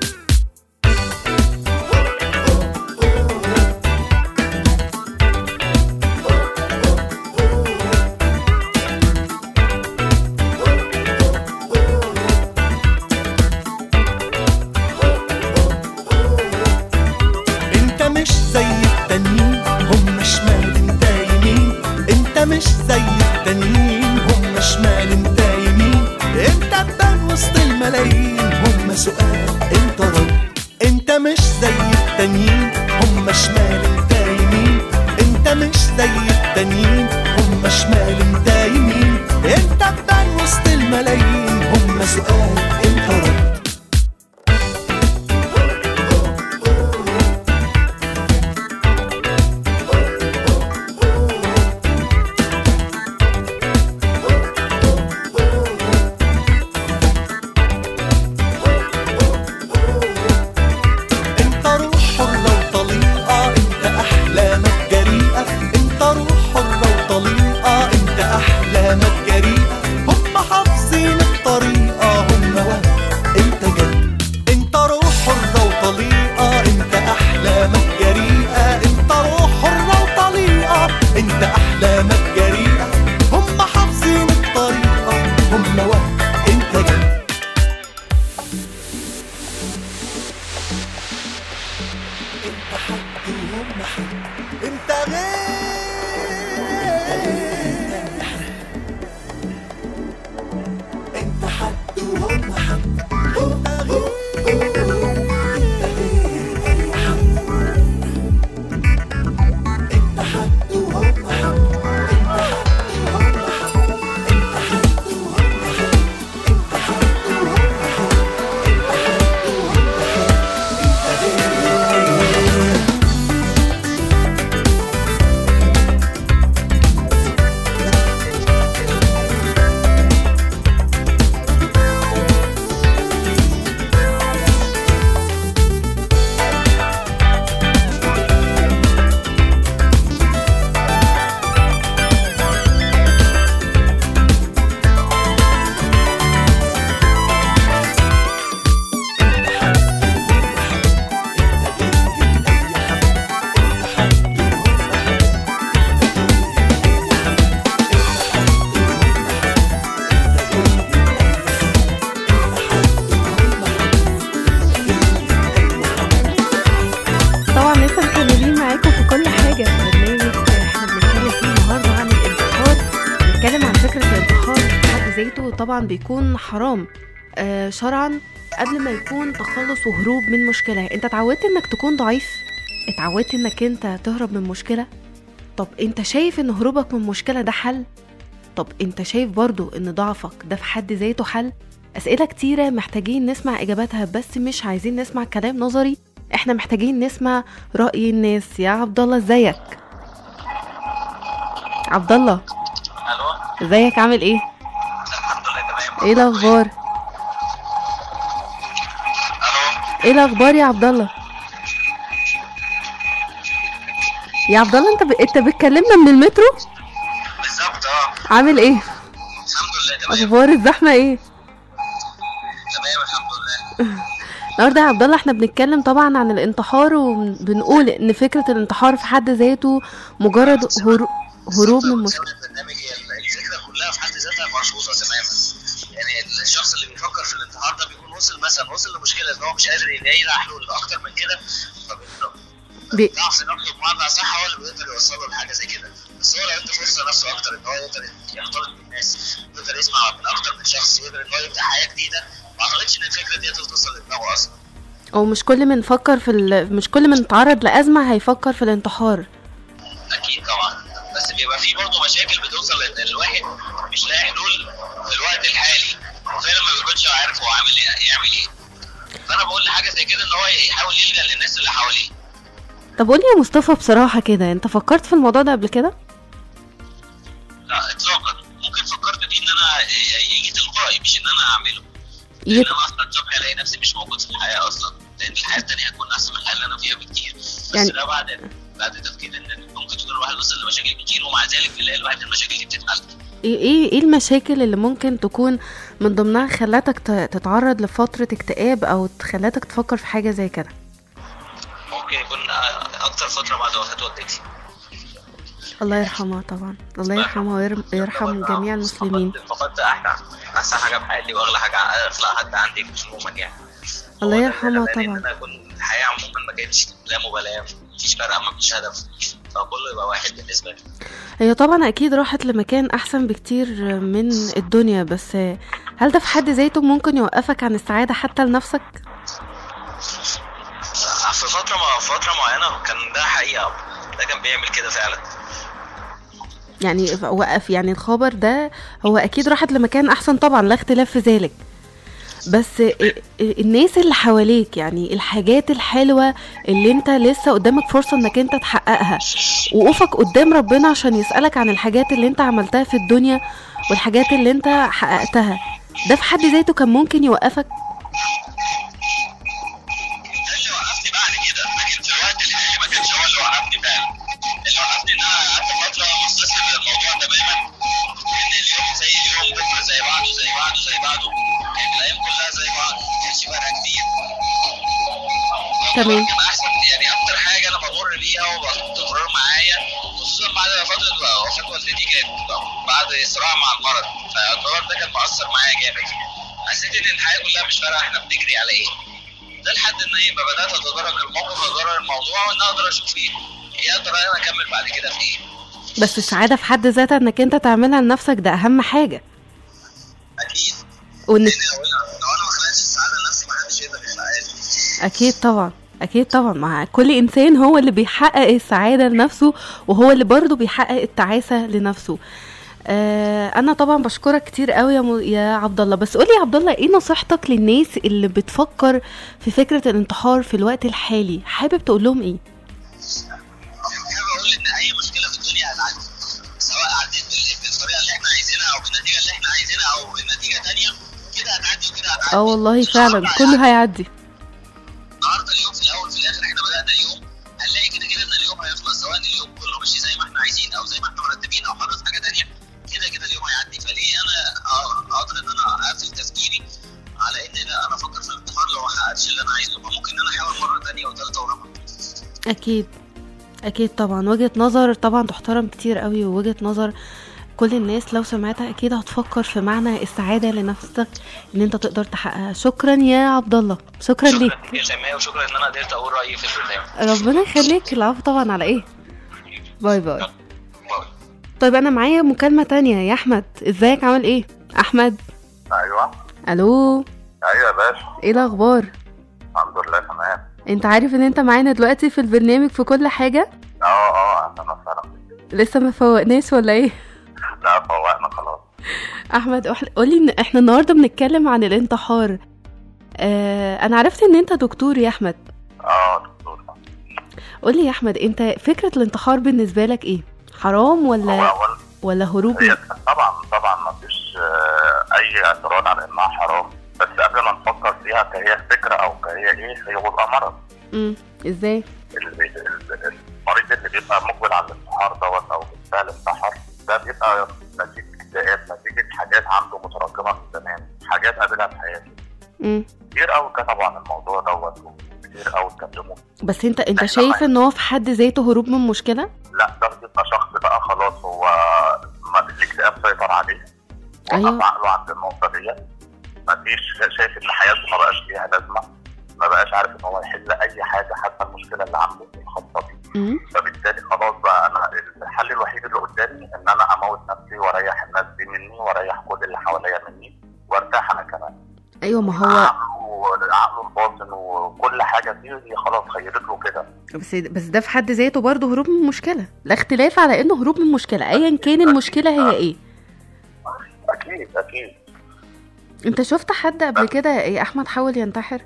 انت مش زي التانيين هم شمال انت يمين انت مش زي التانيين هم شمال انت يمين انت تبان وسط الملايين هم سؤال انت رد انت مش زي التانيين هم شمال انت يمين انت مش زي التانيين هم شمال انت يمين انت تبان وسط الملايين هم سؤال انت رد انت روح حرة وطليقة انت احلامك جريئة انت روح حرة ذاته طبعا بيكون حرام آه شرعا قبل ما يكون تخلص وهروب من مشكلة انت اتعودت انك تكون ضعيف اتعودت انك انت تهرب من مشكلة طب انت شايف ان هروبك من مشكلة ده حل طب انت شايف برضو ان ضعفك ده في حد ذاته حل اسئلة كتيرة محتاجين نسمع اجاباتها بس مش عايزين نسمع كلام نظري احنا محتاجين نسمع رأي الناس يا عبد الله ازيك عبد الله الو ازيك عامل ايه الحمد لله تمام ايه الاخبار الو ايه الاخبار يا عبد الله يا عبد الله انت ب... انت بتكلمنا من المترو بالظبط اه عامل ايه الحمد لله تمام اخبار الزحمه ايه تمام الحمد لله النهارده يا عبد الله احنا بنتكلم طبعا عن الانتحار وبنقول ان فكره الانتحار في حد ذاته مجرد هرو... هروب من مشكله البرنامج هي الفكره كلها في حد ذاتها مرفوضه تماما يعني الشخص اللي بيفكر في الانتحار ده بيكون وصل مثلا وصل لمشكله ان هو مش قادر يلاقي لها حلول اكتر من كده بي... ضعف نفسه بمعنى صح هو اللي بيقدر يوصله لحاجه زي كده بس هو لو انت فرصه نفسه اكتر ان هو يقدر يختلط بالناس يقدر يسمع من اكتر من شخص يقدر ان هو يبدا حياه جديده ما اعتقدش ان الفكره دي هتوصل لدماغه اصلا او مش كل من فكر في ال... مش كل من تعرض لازمه هيفكر في الانتحار اكيد طبعا بس بيبقى في برضه مشاكل بتوصل لان الواحد مش لاقي حلول في الوقت الحالي وفعلا ما بيكونش عارف هو عامل ايه يعمل ايه فانا بقول لحاجه زي كده ان هو يحاول يلجا للناس اللي حواليه طب قولي يا مصطفى بصراحه كده انت فكرت في الموضوع ده قبل كده لا اطلاقا ممكن فكرت فيه ان انا يجي تلقائي مش ان انا اعمله يت... لان انا اصلا الصبح الاقي نفسي مش موجود في الحياه اصلا لان الحياه التانيه هتكون احسن من الحياه اللي انا فيها بكتير بس يعني- ده بعد بعد تفكير ان ممكن تكون الواحد وصل لمشاكل كتير ومع ذلك بيلاقي الواحد المشاكل دي بتتحل ايه ايه إيه المشاكل اللي ممكن تكون من ضمنها خلتك ت- تتعرض لفتره اكتئاب او خلتك تفكر في حاجه زي كده ممكن يكون اكتر فتره بعد وفاه والدتي الله يرحمها طبعا الله يرحمها وير- ويرحم جميع المسلمين فقدت- فقدت احسن احسن حاجه في حياتي واغلى حاجه اغلى حد عندي عموما يعني الله هو ده يرحمها اللي خلاني طبعا. ان انا اكون الحياه عموما ما كانتش لا مبالاه مفيش فرق مفيش هدف فكله يبقى واحد بالنسبه لي هي طبعا اكيد راحت لمكان احسن بكتير من الدنيا بس هل ده في حد ذاته ممكن يوقفك عن السعاده حتى لنفسك في فتره ما فتره معينه كان ده حقيقه ده كان بيعمل كده فعلا يعني وقف يعني الخبر ده هو اكيد راحت لمكان احسن طبعا لا اختلاف في ذلك بس الناس اللي حواليك يعني الحاجات الحلوة اللي انت لسه قدامك فرصة انك انت تحققها وقوفك قدام ربنا عشان يسألك عن الحاجات اللي انت عملتها في الدنيا والحاجات اللي انت حققتها ده في حد ذاته كان ممكن يوقفك ده اللي وقفني بعد كده لكن في الوقت الحالي ما كانش هو اللي وقفني فعلا اللي وقفني ان انا قعدت فتره مستسلم للموضوع تماما ان اليوم زي اليوم بكره زي بعده زي بعده زي بعده كانت الايام كلها زي بعض ما كانش فرق كتير تمام. كان احسن يعني اكتر حاجه انا بمر بيها وبتمرر معايا خصوصا بعد فتره وفاه والدتي كانت بعد صراع مع المرض فالقرار ده كان مؤثر معايا جامد حسيت ان الحياه كلها مش فارقه احنا بنجري على ايه ده لحد ان ايه ما بدات اتدرج الموقف واتدرج الموضوع وان اقدر اشوف ايه ايه اقدر انا اكمل بعد كده في ايه بس السعادة في حد ذاتها انك انت تعملها لنفسك ده اهم حاجة اكيد وان لان لو انا لو انا ما خلقتش السعاده لنفسي ما حدش يقدر يحققها لي اكيد طبعا اكيد طبعا مع كل انسان هو اللي بيحقق السعاده لنفسه وهو اللي برضه بيحقق التعاسه لنفسه آه انا طبعا بشكرك كتير قوي يا, م... يا عبد الله بس قولي يا عبد الله ايه نصيحتك للناس اللي بتفكر في فكره الانتحار في الوقت الحالي حابب تقول لهم ايه حابب اقول ان اي مشكله في الدنيا هتعدي سواء عديت بال- بالطريقه اللي احنا عايزينها او بالنتيجه اللي احنا عايزينها او بنتيجه تانية كده هتعدي وكده هتعدي اه والله فعلا النهاردة كله هيعدي النهارده اليوم في الاول في الاخر احنا بدانا اليوم هنلاقي كده كده ان اليوم هيخلص سواء اليوم كله ماشي زي ما احنا عايزين او زي ما احنا مرتبين او حاطط حاجه تانية كده كده اليوم هيعدي فليه انا أ- اقدر ان انا اقفل تفكيري على ان لا انا افكر في الانتحار لو ما حققتش اللي انا عايزه ما ممكن ان انا احاول مره تانية وثالثه ورابعه اكيد اكيد طبعا وجهه نظر طبعا تحترم كتير قوي ووجهه نظر كل الناس لو سمعتها اكيد هتفكر في معنى السعاده لنفسك ان انت تقدر تحققها شكرا يا عبد الله شكرا ليك شكرا يا شيماء وشكرا ان انا قدرت اقول رايي في البرنامج ربنا يخليك العفو طبعا على ايه باي باي باي. طيب انا معايا مكالمه تانية يا احمد ازيك عامل ايه احمد ايوه الو ايوه يا باشا ايه الاخبار الحمد لله تمام انت عارف ان انت معانا دلوقتي في البرنامج في كل حاجه اه اه اهلا وسهلا لسه ما فوقناش ولا ايه لا فوقنا خلاص احمد أح- قولي ان احنا النهارده بنتكلم عن الانتحار آه انا عرفت ان انت دكتور يا احمد اه دكتور قولي يا احمد انت فكره الانتحار بالنسبه لك ايه حرام هو ولا اول ولا هروب هي طبعا طبعا ما فيش آه، اي اعتراض على انها حرام بس قبل ما نفكر فيها كهي فكره او كهي ايه هي بيبقى مرض امم ازاي اللي بي- ال- المريض اللي بيبقى مقبل على الانتحار دوت او بالفعل انتحر ده بيبقى نتيجه اكتئاب نتيجه حاجات عنده متراكمه من زمان حاجات قابلها في حياته امم كتير قوي كتبوا عن الموضوع دوت وكتير قوي اتكلموا بس انت انت إحنا شايف معاك. ان هو في حد ذاته هروب من مشكله لا ده بيبقى شخص بقى خلاص هو ما الاكتئاب سيطر عليه أيوة. وقف عقله عند النقطه ديت مفيش شايف ان حياته ما بقاش ليها لازمه ما بقاش عارف ان هو يحل اي حاجه حتى المشكله اللي عنده الخاصه بيه امم فبالتالي خلاص بقى انا الحل الوحيد اللي قدامي ان انا اموت نفسي واريح الناس دي مني واريح كل اللي حواليا مني وارتاح انا كمان ايوه ما هو عقله عقله الباطن وكل حاجه فيه هي خلاص خيرت له كده بس بس ده في حد ذاته برضه هروب من مشكله لا اختلاف على انه هروب من مشكله ايا كان المشكله هي ايه اكيد اكيد انت شفت حد قبل كده يا احمد حاول ينتحر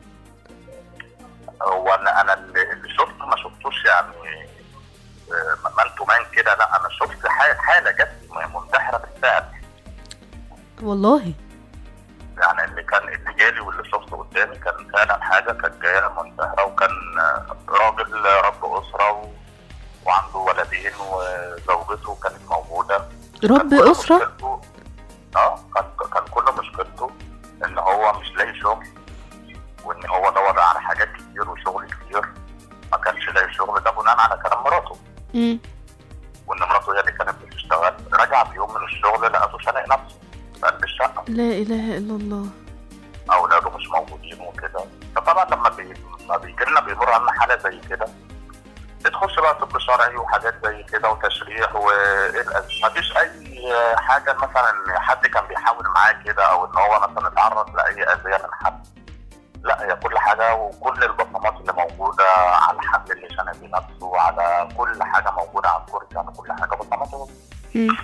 هو انا انا اللي اللي شفته ما شفتوش يعني آه، ما انتوا مان كده لا انا شفت ح- حاله جت منتحره بالفعل والله يعني اللي كان اللي جالي واللي شفته قدامي كان فعلا حاجه كانت جايه منتهره وكان آه، راجل رب اسره و... وعنده ولدين وزوجته كانت موجوده رب كان كل اسره مشكلته- اه كان كان كل مشكلته ان هو مش لاقي شغل وان هو دور على حاجات كتير وشغل كتير ما كانش لاقي شغل ده بناء على كلام مراته امم وان مراته هي اللي كانت بتشتغل رجع في يوم من الشغل لقاته شنق نفسه في قلب الشقه لا اله الا الله اولاده مش موجودين وكده فطبعا لما بي... لما بيجي لنا بيمر علينا حاله زي كده بتخش بقى طب شرعي وحاجات زي كده وتشريح ما فيش اي حاجه مثلا ان حد كان بيحاول معاه كده او ان هو مثلا اتعرض لاي اذيه من حد لا هي كل حاجه وكل البصمات اللي موجوده على الحبل اللي شنق بيه نفسه على كل حاجه موجوده على الكرسي على كل حاجه بصماته امم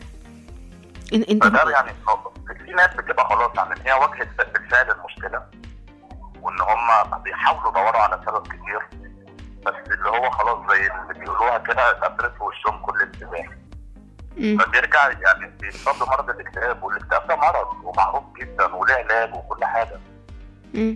إن انت فده يعني في ناس بتبقى خلاص يعني ان هي واجهت بالفعل المشكله وان هم بيحاولوا يدوروا على سبب كتير بس اللي هو خلاص زي اللي بيقولوها كده اتقفلت في وشهم كل الانتباه مم. فبيرجع يعني بيصاب بمرض الاكتئاب والاكتئاب ده مرض ومعروف جدا وليه علاج وكل حاجه مم.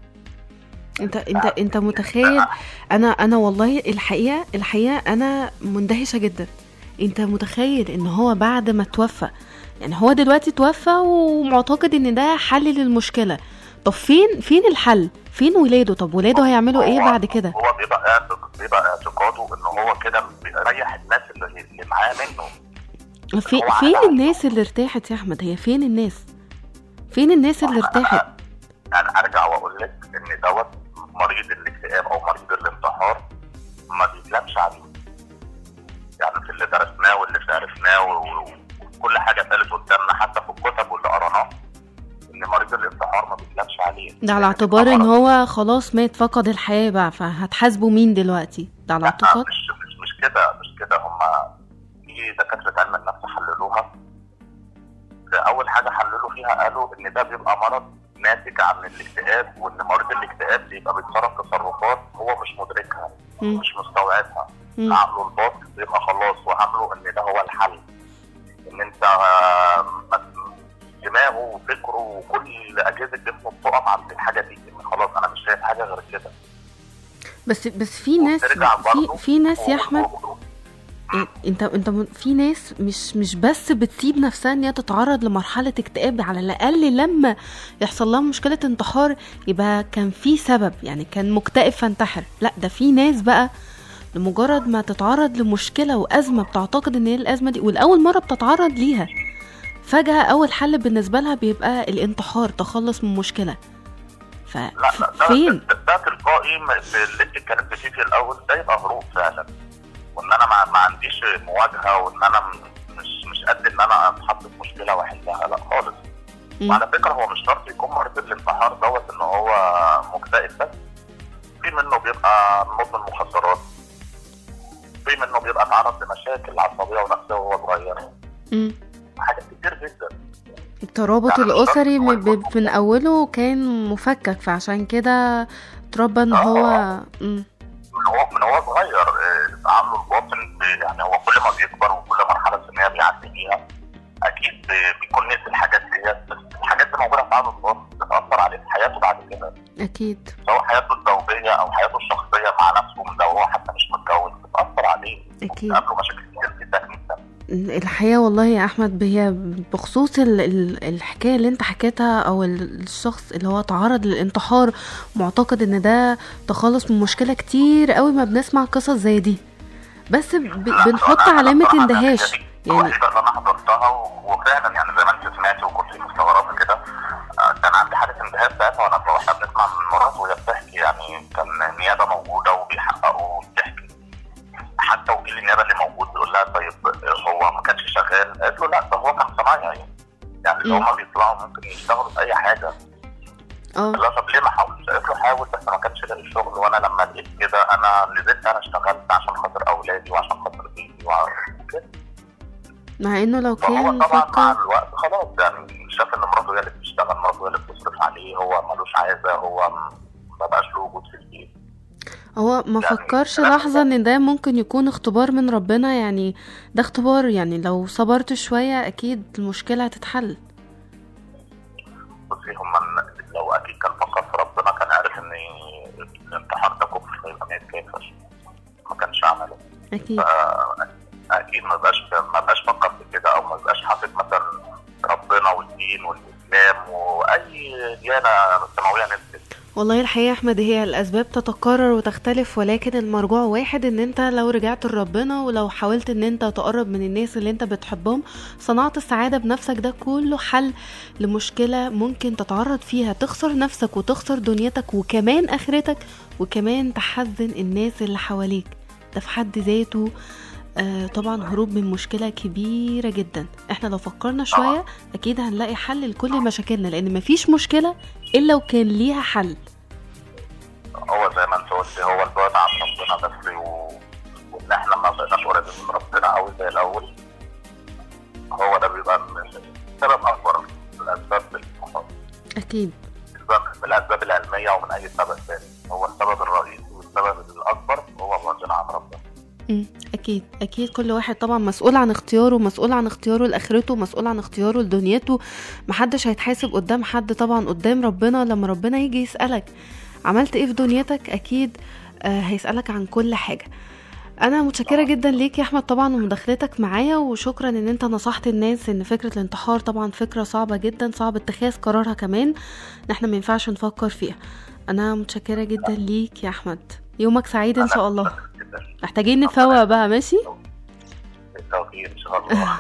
انت انت انت متخيل انا انا والله الحقيقه الحقيقه انا مندهشه جدا انت متخيل ان هو بعد ما توفى يعني هو دلوقتي توفى ومعتقد ان ده حل للمشكله طب فين فين الحل فين ولاده طب ولاده هيعملوا ايه هو- بعد كده هو بيبقى اعتق- بيبقى اعتقاده ان هو كده بيريح الناس اللي, اللي معاه منه في هو فين على- الناس اللي ارتاحت يا احمد هي فين الناس فين الناس اللي ارتاحت انا ارجع واقول لك ان دوت مريض الاكتئاب او مريض الانتحار ما بيتلامش عليه يعني في اللي درسناه واللي عرفناه و- وكل حاجه اتقالت قدامنا حتى في الكتب واللي قراناه ان مريض الانتحار ما بيتلامش عليه ده على اعتبار ان هو خلاص مات فقد الحياه بقى فهتحاسبوا مين دلوقتي ده على لا اعتقاد مش مش مش كده مش كده هم في دكاتره علم النفس حللوها اول حاجه حللوا فيها قالوا ان ده بيبقى مرض ناتج عن الاكتئاب وان مريض الاكتئاب بيبقى بيتصرف تصرفات هو مش مدركها مم. مش مستوعبها مم. عقله الباطن بيبقى خلاص وعامله ان ده هو الحل ان انت آه، ما- دماغه وفكره وكل اجهزه جسمه بتقف عند الحاجه دي ان خلاص انا مش شايف حاجه غير كده بس بس في ناس وبترجع في برضه في ناس يا و- احمد و- إيه، انت انت م- في ناس مش مش بس بتسيب نفسها ان هي تتعرض لمرحله اكتئاب على الاقل لما يحصل لها مشكله انتحار يبقى كان في سبب يعني كان مكتئب فانتحر لا ده في ناس بقى لمجرد ما تتعرض لمشكله وازمه بتعتقد ان هي الازمه دي والاول مره بتتعرض ليها فجاه اول حل بالنسبه لها بيبقى الانتحار تخلص من مشكله لا لا ده ففين ده, ده تلقائي م- اللي انت كانت فيه في الاول ده يبقى هروب فعلا وان انا ما, ما عنديش مواجهه وان انا م- مش مش قد ان انا اتحط في مشكله واحلها لا مم. وعلى فكره هو مش شرط يكون مريض الانتحار دوت ان هو مكتئب بس في منه بيبقى مدمن مخدرات في منه بيبقى تعرض لمشاكل عصبيه ونفسيه وهو صغير مم. حاجات كتير جدا الترابط يعني الأسري بالظبط م- ب- من أوله كان مفكك فعشان كده اتربى ان هو مم. من هو من هو صغير آه، تعامله الباطن ب- يعني هو كل ما بيكبر وكل مرحله سنيه بيعدي بيها اكيد ب- بيكون نسي الحاجات ديت بس الحاجات دي موجوده في تعامله الباطن بتاثر عليه في حياته بعد كده أكيد سواء حياته الزوجيه او حياته الشخصيه مع نفسه لو هو حتى مش متجوز بتاثر عليه أكيد. بتقابله مشاكل كتير جدا جدا الحقيقة والله يا أحمد هي بخصوص ال- ال- الحكاية اللي انت حكيتها أو ال- الشخص اللي هو تعرض للانتحار معتقد ان ده تخلص من مشكلة كتير قوي ما بنسمع قصص زي دي بس ب- بنحط أنا- أنا علامة بصراحة اندهاش الحاجة دي يعني الوحيدة اللي انا حضرتها و- وفعلا يعني زي ما انت سمعتي وكنت مستغربه كده آه، كان عندي حاله اندهاش ساعتها وانا واحنا بنسمع من مراته وهي بتحكي يعني كان النيابه موجوده وبيحققوا وبتحكي حتى وكيل النيابه اللي موجود بيقول لها طيب آه، هو ما كانش شغال قالت له لا ده هو كان صنايعي يعني اللي مم. هما بيطلعوا ممكن يشتغلوا في اي حاجه اه قال لها طب ليه ما حاولتش؟ قالت له حاول بس ما كانش لاقي شغل وانا لما لقيت كده انا نزلت انا اشتغلت عشان خاطر اولادي وعشان خاطر بيتي وكده مع انه لو فهو كان طبعا مع فكر الوقت خلاص يعني شاف ان مراته هي اللي بتشتغل مراته هي اللي بتصرف عليه هو ملوش عايزه هو م- ما بقاش له وجود في البيت هو ما يعني فكرش كلام لحظة ان ده ممكن يكون اختبار من ربنا يعني ده اختبار يعني لو صبرت شوية اكيد المشكلة هتتحل بصي هم لو اكيد كان فكر في ربنا كان عارف ان الانتحار ده كفر يبقى ما يتكافئش ما كانش عمله اكيد اكيد ما بقاش ما بقاش فكر في كده او ما بقاش حاطط مثلا ربنا والدين والاسلام واي ديانه سماويه نزلت والله الحقيقة يا أحمد هي الأسباب تتكرر وتختلف ولكن المرجوع واحد إن أنت لو رجعت لربنا ولو حاولت إن أنت تقرب من الناس اللي أنت بتحبهم صنعت السعادة بنفسك ده كله حل لمشكلة ممكن تتعرض فيها تخسر نفسك وتخسر دنيتك وكمان آخرتك وكمان تحزن الناس اللي حواليك ده في حد ذاته آه طبعا هروب من مشكلة كبيرة جدا احنا لو فكرنا شوية اكيد هنلاقي حل لكل مشاكلنا لان مفيش مشكلة الا وكان ليها حل هو زي ما انت قلت هو البعد عن ربنا بس و... وان احنا ما بقيناش قريبين من ربنا قوي زي الاول هو ده بيبقى من- سبب اكبر من الاسباب للانتحار اكيد سواء من الاسباب العلميه ومن اي سبب ثاني هو السبب الرئيسي والسبب الاكبر هو بعدنا عن ربنا مم. اكيد اكيد كل واحد طبعا مسؤول عن اختياره مسؤول عن اختياره لاخرته مسؤول عن اختياره لدنيته محدش هيتحاسب قدام حد طبعا قدام ربنا لما ربنا يجي يسألك عملت ايه في دنيتك اكيد آه هيسألك عن كل حاجة انا متشكره جدا ليك يا احمد طبعا ومداخلتك معايا وشكرا ان انت نصحت الناس ان فكره الانتحار طبعا فكره صعبه جدا صعب اتخاذ قرارها كمان ان احنا ما ينفعش نفكر فيها انا متشكره جدا ليك يا احمد يومك سعيد ان شاء الله جدا محتاجين نفوق بقى ماشي بالتوفيق ان شاء الله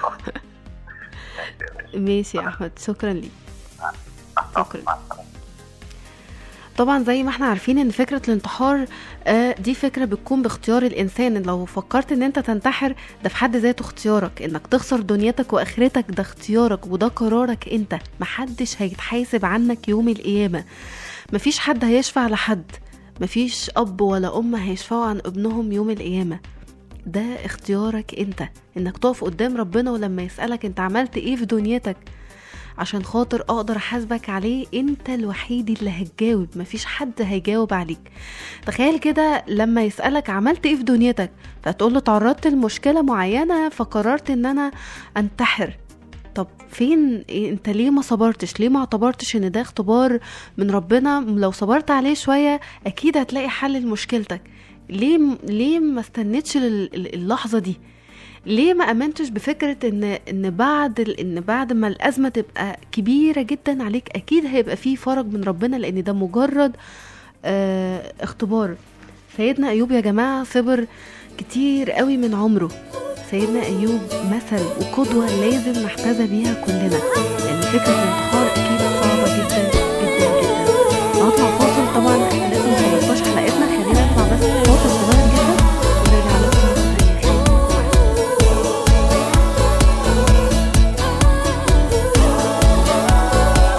ماشي يا احمد شكرا ليك شكرا. مع السلامه طبعا زي ما احنا عارفين ان فكرة الانتحار آه، دي فكرة بتكون باختيار الانسان لو فكرت ان انت تنتحر ده في حد ذاته اختيارك انك تخسر دنيتك واخرتك ده اختيارك وده قرارك انت محدش هيتحاسب عنك يوم القيامة مفيش حد هيشفع لحد مفيش اب ولا ام هيشفعوا عن ابنهم يوم القيامة ده اختيارك انت انك تقف قدام ربنا ولما يسألك انت عملت ايه في دنيتك عشان خاطر اقدر احاسبك عليه انت الوحيد اللي هتجاوب مفيش حد هيجاوب عليك تخيل كده لما يسألك عملت ايه في دنيتك فتقول له تعرضت لمشكلة معينة فقررت ان انا انتحر طب فين إيه انت ليه ما صبرتش ليه ما اعتبرتش ان ده اختبار من ربنا لو صبرت عليه شوية اكيد هتلاقي حل لمشكلتك ليه ليه ما استنيتش لل- اللحظة دي ليه ما امنتش بفكره ان ان بعد ال- ان بعد ما الازمه تبقى كبيره جدا عليك اكيد هيبقى فيه فرج من ربنا لان ده مجرد آه اختبار سيدنا ايوب يا جماعه صبر كتير قوي من عمره سيدنا ايوب مثل وقدوه لازم نحتذى بيها كلنا لان فكره الانتحار اكيد صعبه جدا جدا جدا هطلع فاصل طبعا احنا لسه مخلصناش حلقتنا خلينا نطلع بس فاصل صغير جدا ونرجع لكم مرة تانية. خليكم معانا.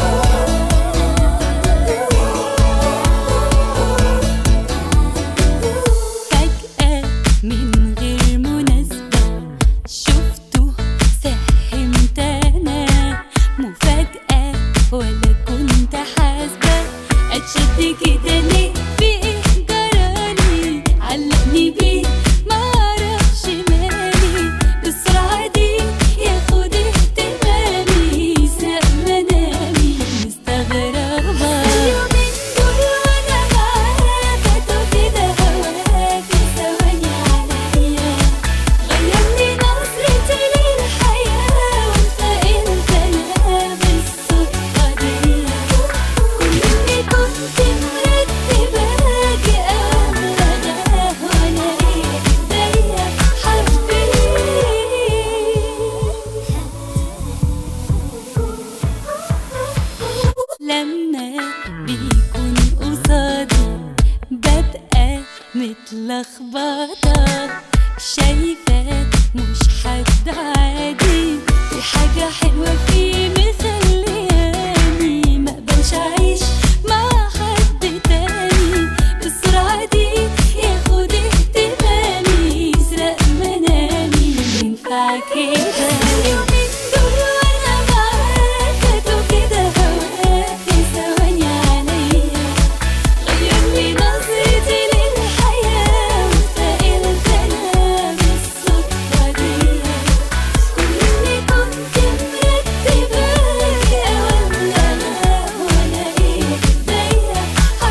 ملخبطة شايفاك مش حد عادي في حاجة حلوة فيه مخلياني مقبلش أعيش مع حد تاني بالسرعة دي ياخد اهتمامي يسرق منامي ينفع كده اليومين دول وأنا معاك فاتوا كده هواك في ثواني عليا غيرني نظرتي للحياة وسائلت أنا بالصدفة دي كل اللي كنت مرتباه يا ولا أنا ولا إيه إيديا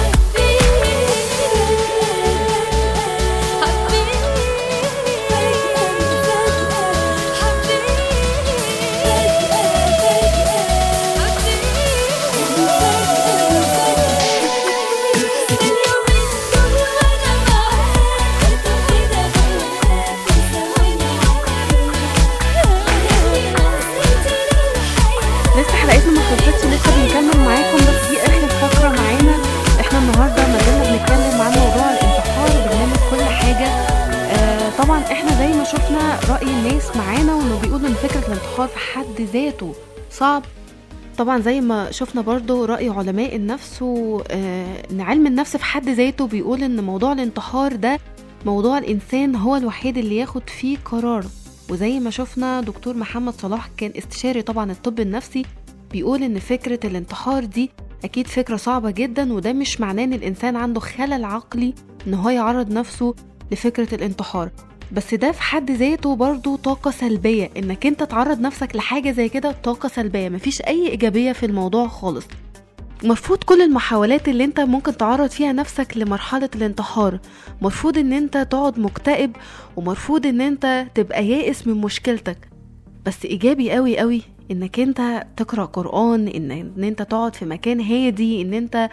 لسه حلقتنا ما خلصتش لسه بنكمل معاكم بس دي اخر فقره معانا احنا النهارده ما زلنا بنتكلم عن موضوع الانتحار وبرنامج كل حاجه آه طبعا احنا زي ما شفنا راي الناس معانا وانه بيقولوا ان فكره الانتحار في حد ذاته صعب طبعا زي ما شفنا برضو رأي علماء النفس و- آه، ان علم النفس في حد ذاته بيقول ان موضوع الانتحار ده موضوع الانسان هو الوحيد اللي ياخد فيه قرار وزي ما شفنا دكتور محمد صلاح كان استشاري طبعا الطب النفسي بيقول ان فكرة الانتحار دي اكيد فكرة صعبة جدا وده مش معناه ان الانسان عنده خلل عقلي ان هو يعرض نفسه لفكرة الانتحار بس ده في حد ذاته برضو طاقة سلبية انك انت تعرض نفسك لحاجة زي كده طاقة سلبية مفيش اي ايجابية في الموضوع خالص مرفوض كل المحاولات اللي انت ممكن تعرض فيها نفسك لمرحلة الانتحار مرفوض ان انت تقعد مكتئب ومرفوض ان انت تبقى يائس من مشكلتك بس ايجابي قوي قوي انك انت تقرا قران ان ان انت تقعد في مكان هادي ان انت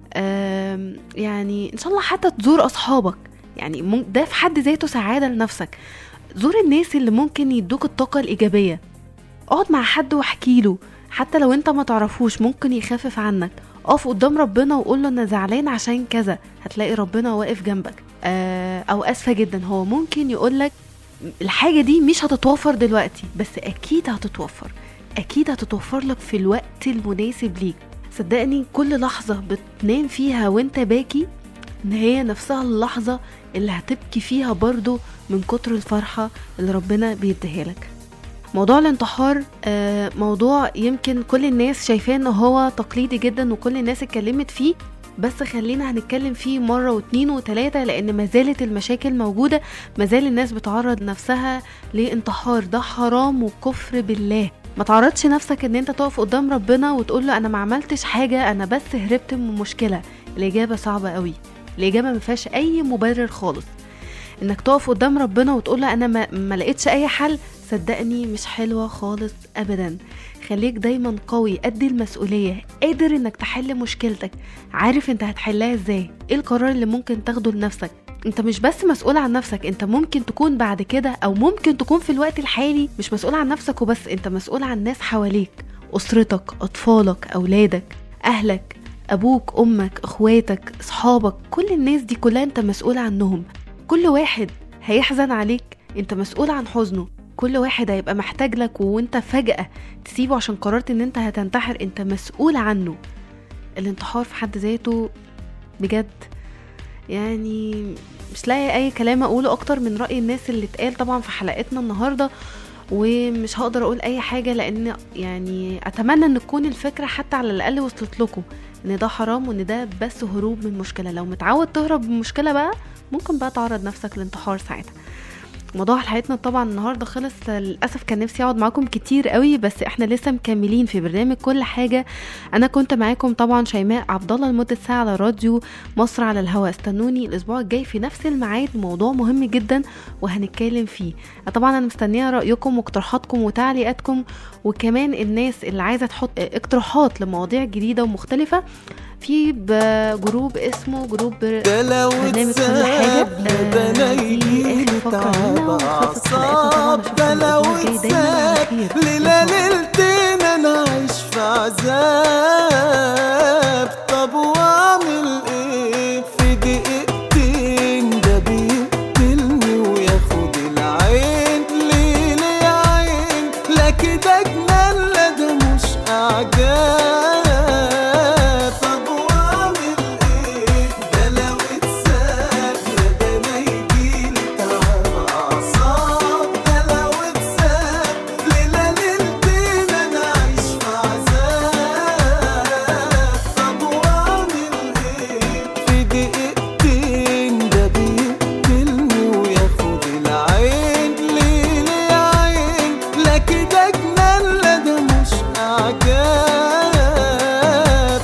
آم، يعني ان شاء الله حتى تزور اصحابك يعني مم- ده في حد ذاته سعاده لنفسك زور الناس اللي ممكن يدوك الطاقه الايجابيه اقعد مع حد واحكي له حتى لو انت ما تعرفوش ممكن يخفف عنك اقف قدام ربنا وقول له انا زعلان عشان كذا هتلاقي ربنا واقف جنبك آه او اسفه جدا هو ممكن يقولك الحاجه دي مش هتتوفر دلوقتي بس اكيد هتتوفر اكيد هتتوفر لك في الوقت المناسب ليك صدقني كل لحظه بتنام فيها وانت باكي ان هي نفسها اللحظه اللي هتبكي فيها برضو من كتر الفرحه اللي ربنا بيديها لك موضوع الانتحار آه، موضوع يمكن كل الناس شايفاه ان هو تقليدي جدا وكل الناس اتكلمت فيه بس خلينا هنتكلم فيه مرة واتنين وتلاتة لأن ما زالت المشاكل موجودة ما زال الناس بتعرض نفسها لانتحار ده حرام وكفر بالله ما تعرضش نفسك ان انت تقف قدام ربنا وتقول له انا ما عملتش حاجة انا بس هربت من مشكلة الإجابة صعبة قوي الإجابة ما فيهاش أي مبرر خالص انك تقف قدام ربنا وتقول له انا ما, ما لقيتش اي حل صدقني مش حلوة خالص ابدا خليك دايما قوي قد المسؤولية قادر انك تحل مشكلتك عارف انت هتحلها ازاي ايه القرار اللي ممكن تاخده لنفسك انت مش بس مسؤول عن نفسك انت ممكن تكون بعد كده او ممكن تكون في الوقت الحالي مش مسؤول عن نفسك وبس انت مسؤول عن ناس حواليك اسرتك اطفالك اولادك اهلك ابوك امك اخواتك اصحابك كل الناس دي كلها انت مسؤول عنهم كل واحد هيحزن عليك انت مسؤول عن حزنه كل واحد هيبقى محتاج لك وانت فجأة تسيبه عشان قررت ان انت هتنتحر انت مسؤول عنه الانتحار في حد ذاته بجد يعني مش لاقي اي كلام اقوله اكتر من رأي الناس اللي اتقال طبعا في حلقتنا النهاردة ومش هقدر اقول اي حاجة لان يعني اتمنى ان تكون الفكرة حتى على الاقل وصلت لكم ان ده حرام وان ده بس هروب من مشكلة لو متعود تهرب من مشكلة بقى ممكن بقى تعرض نفسك للانتحار ساعتها موضوع حلقتنا طبعا النهارده خلص للاسف كان نفسي اقعد معاكم كتير قوي بس احنا لسه مكملين في برنامج كل حاجه انا كنت معاكم طبعا شيماء عبد الله لمده ساعه على راديو مصر على الهواء استنوني الاسبوع الجاي في نفس الميعاد موضوع مهم جدا وهنتكلم فيه طبعا انا مستنيه رايكم واقتراحاتكم وتعليقاتكم وكمان الناس اللي عايزه تحط اقتراحات لمواضيع جديده ومختلفه في جروب اسمه جروب ده لو برنامج كل حاجة اتساب ده انا آه، دي يجيلي آخر فقرة لينا تعب وخلصت حلقتنا طبعا اعصاب أشوفكم ده لو الأسبوع الجاي دايما على اتساب خير ليلة ليلتين انا عايش في عذاب طب واعمل ايه في دقيقتين ده بيه عجاب طب واعمل ايه ده لو اتساب ده انا يجيلي تعب اعصاب ده لو اتساب ليلة ليلتين انا عايش في عذاب طب واعمل ايه في دقيقتين ده بيقتلني وياخد العين ليه ليه يا عين لا كده جنان لا ده مش اعجاب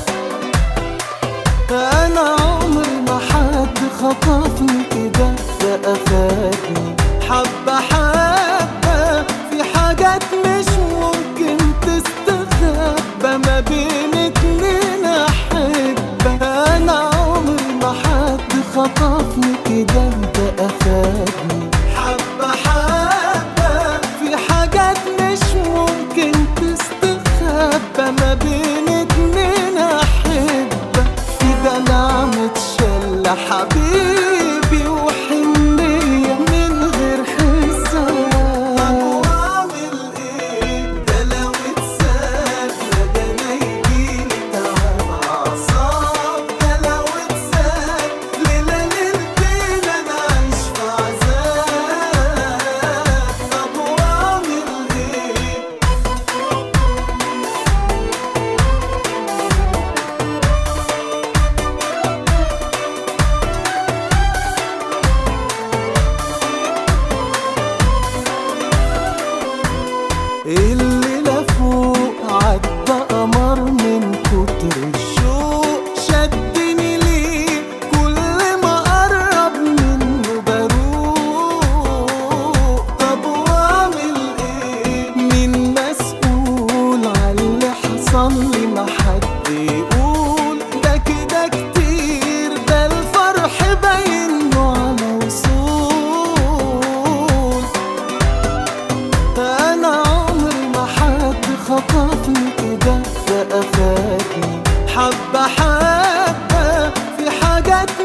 انا عمري ما حد خطفني كده ده افادني حبه حبه في حاجات مش ممكن تستخبى ما بين اتنين احبه انا عمري ما حد خطفني كده ده افادني حبه حبه في حاجات مش ممكن تستخبى ما بين اتنين احبه في ده نعمة شلة حبيبي وحنية من غير حساب طب واعمل ايه ده لو اتساب ده انا يجيلي تعب اعصاب ده لو اتساب ليلة ليلتين انا عايش في عذاب طب واعمل ايه الليلة فوق عدى قمر من كتر الشوق شدني ليه كل ما قرب منه بروق طب واعمل ايه مين مسؤول على اللي حصل لي ما حد يقول ده كده كتير ده الفرح باين له على وصول انا عمري ما حد خطفني كده ده افادني حبه حبه في حاجات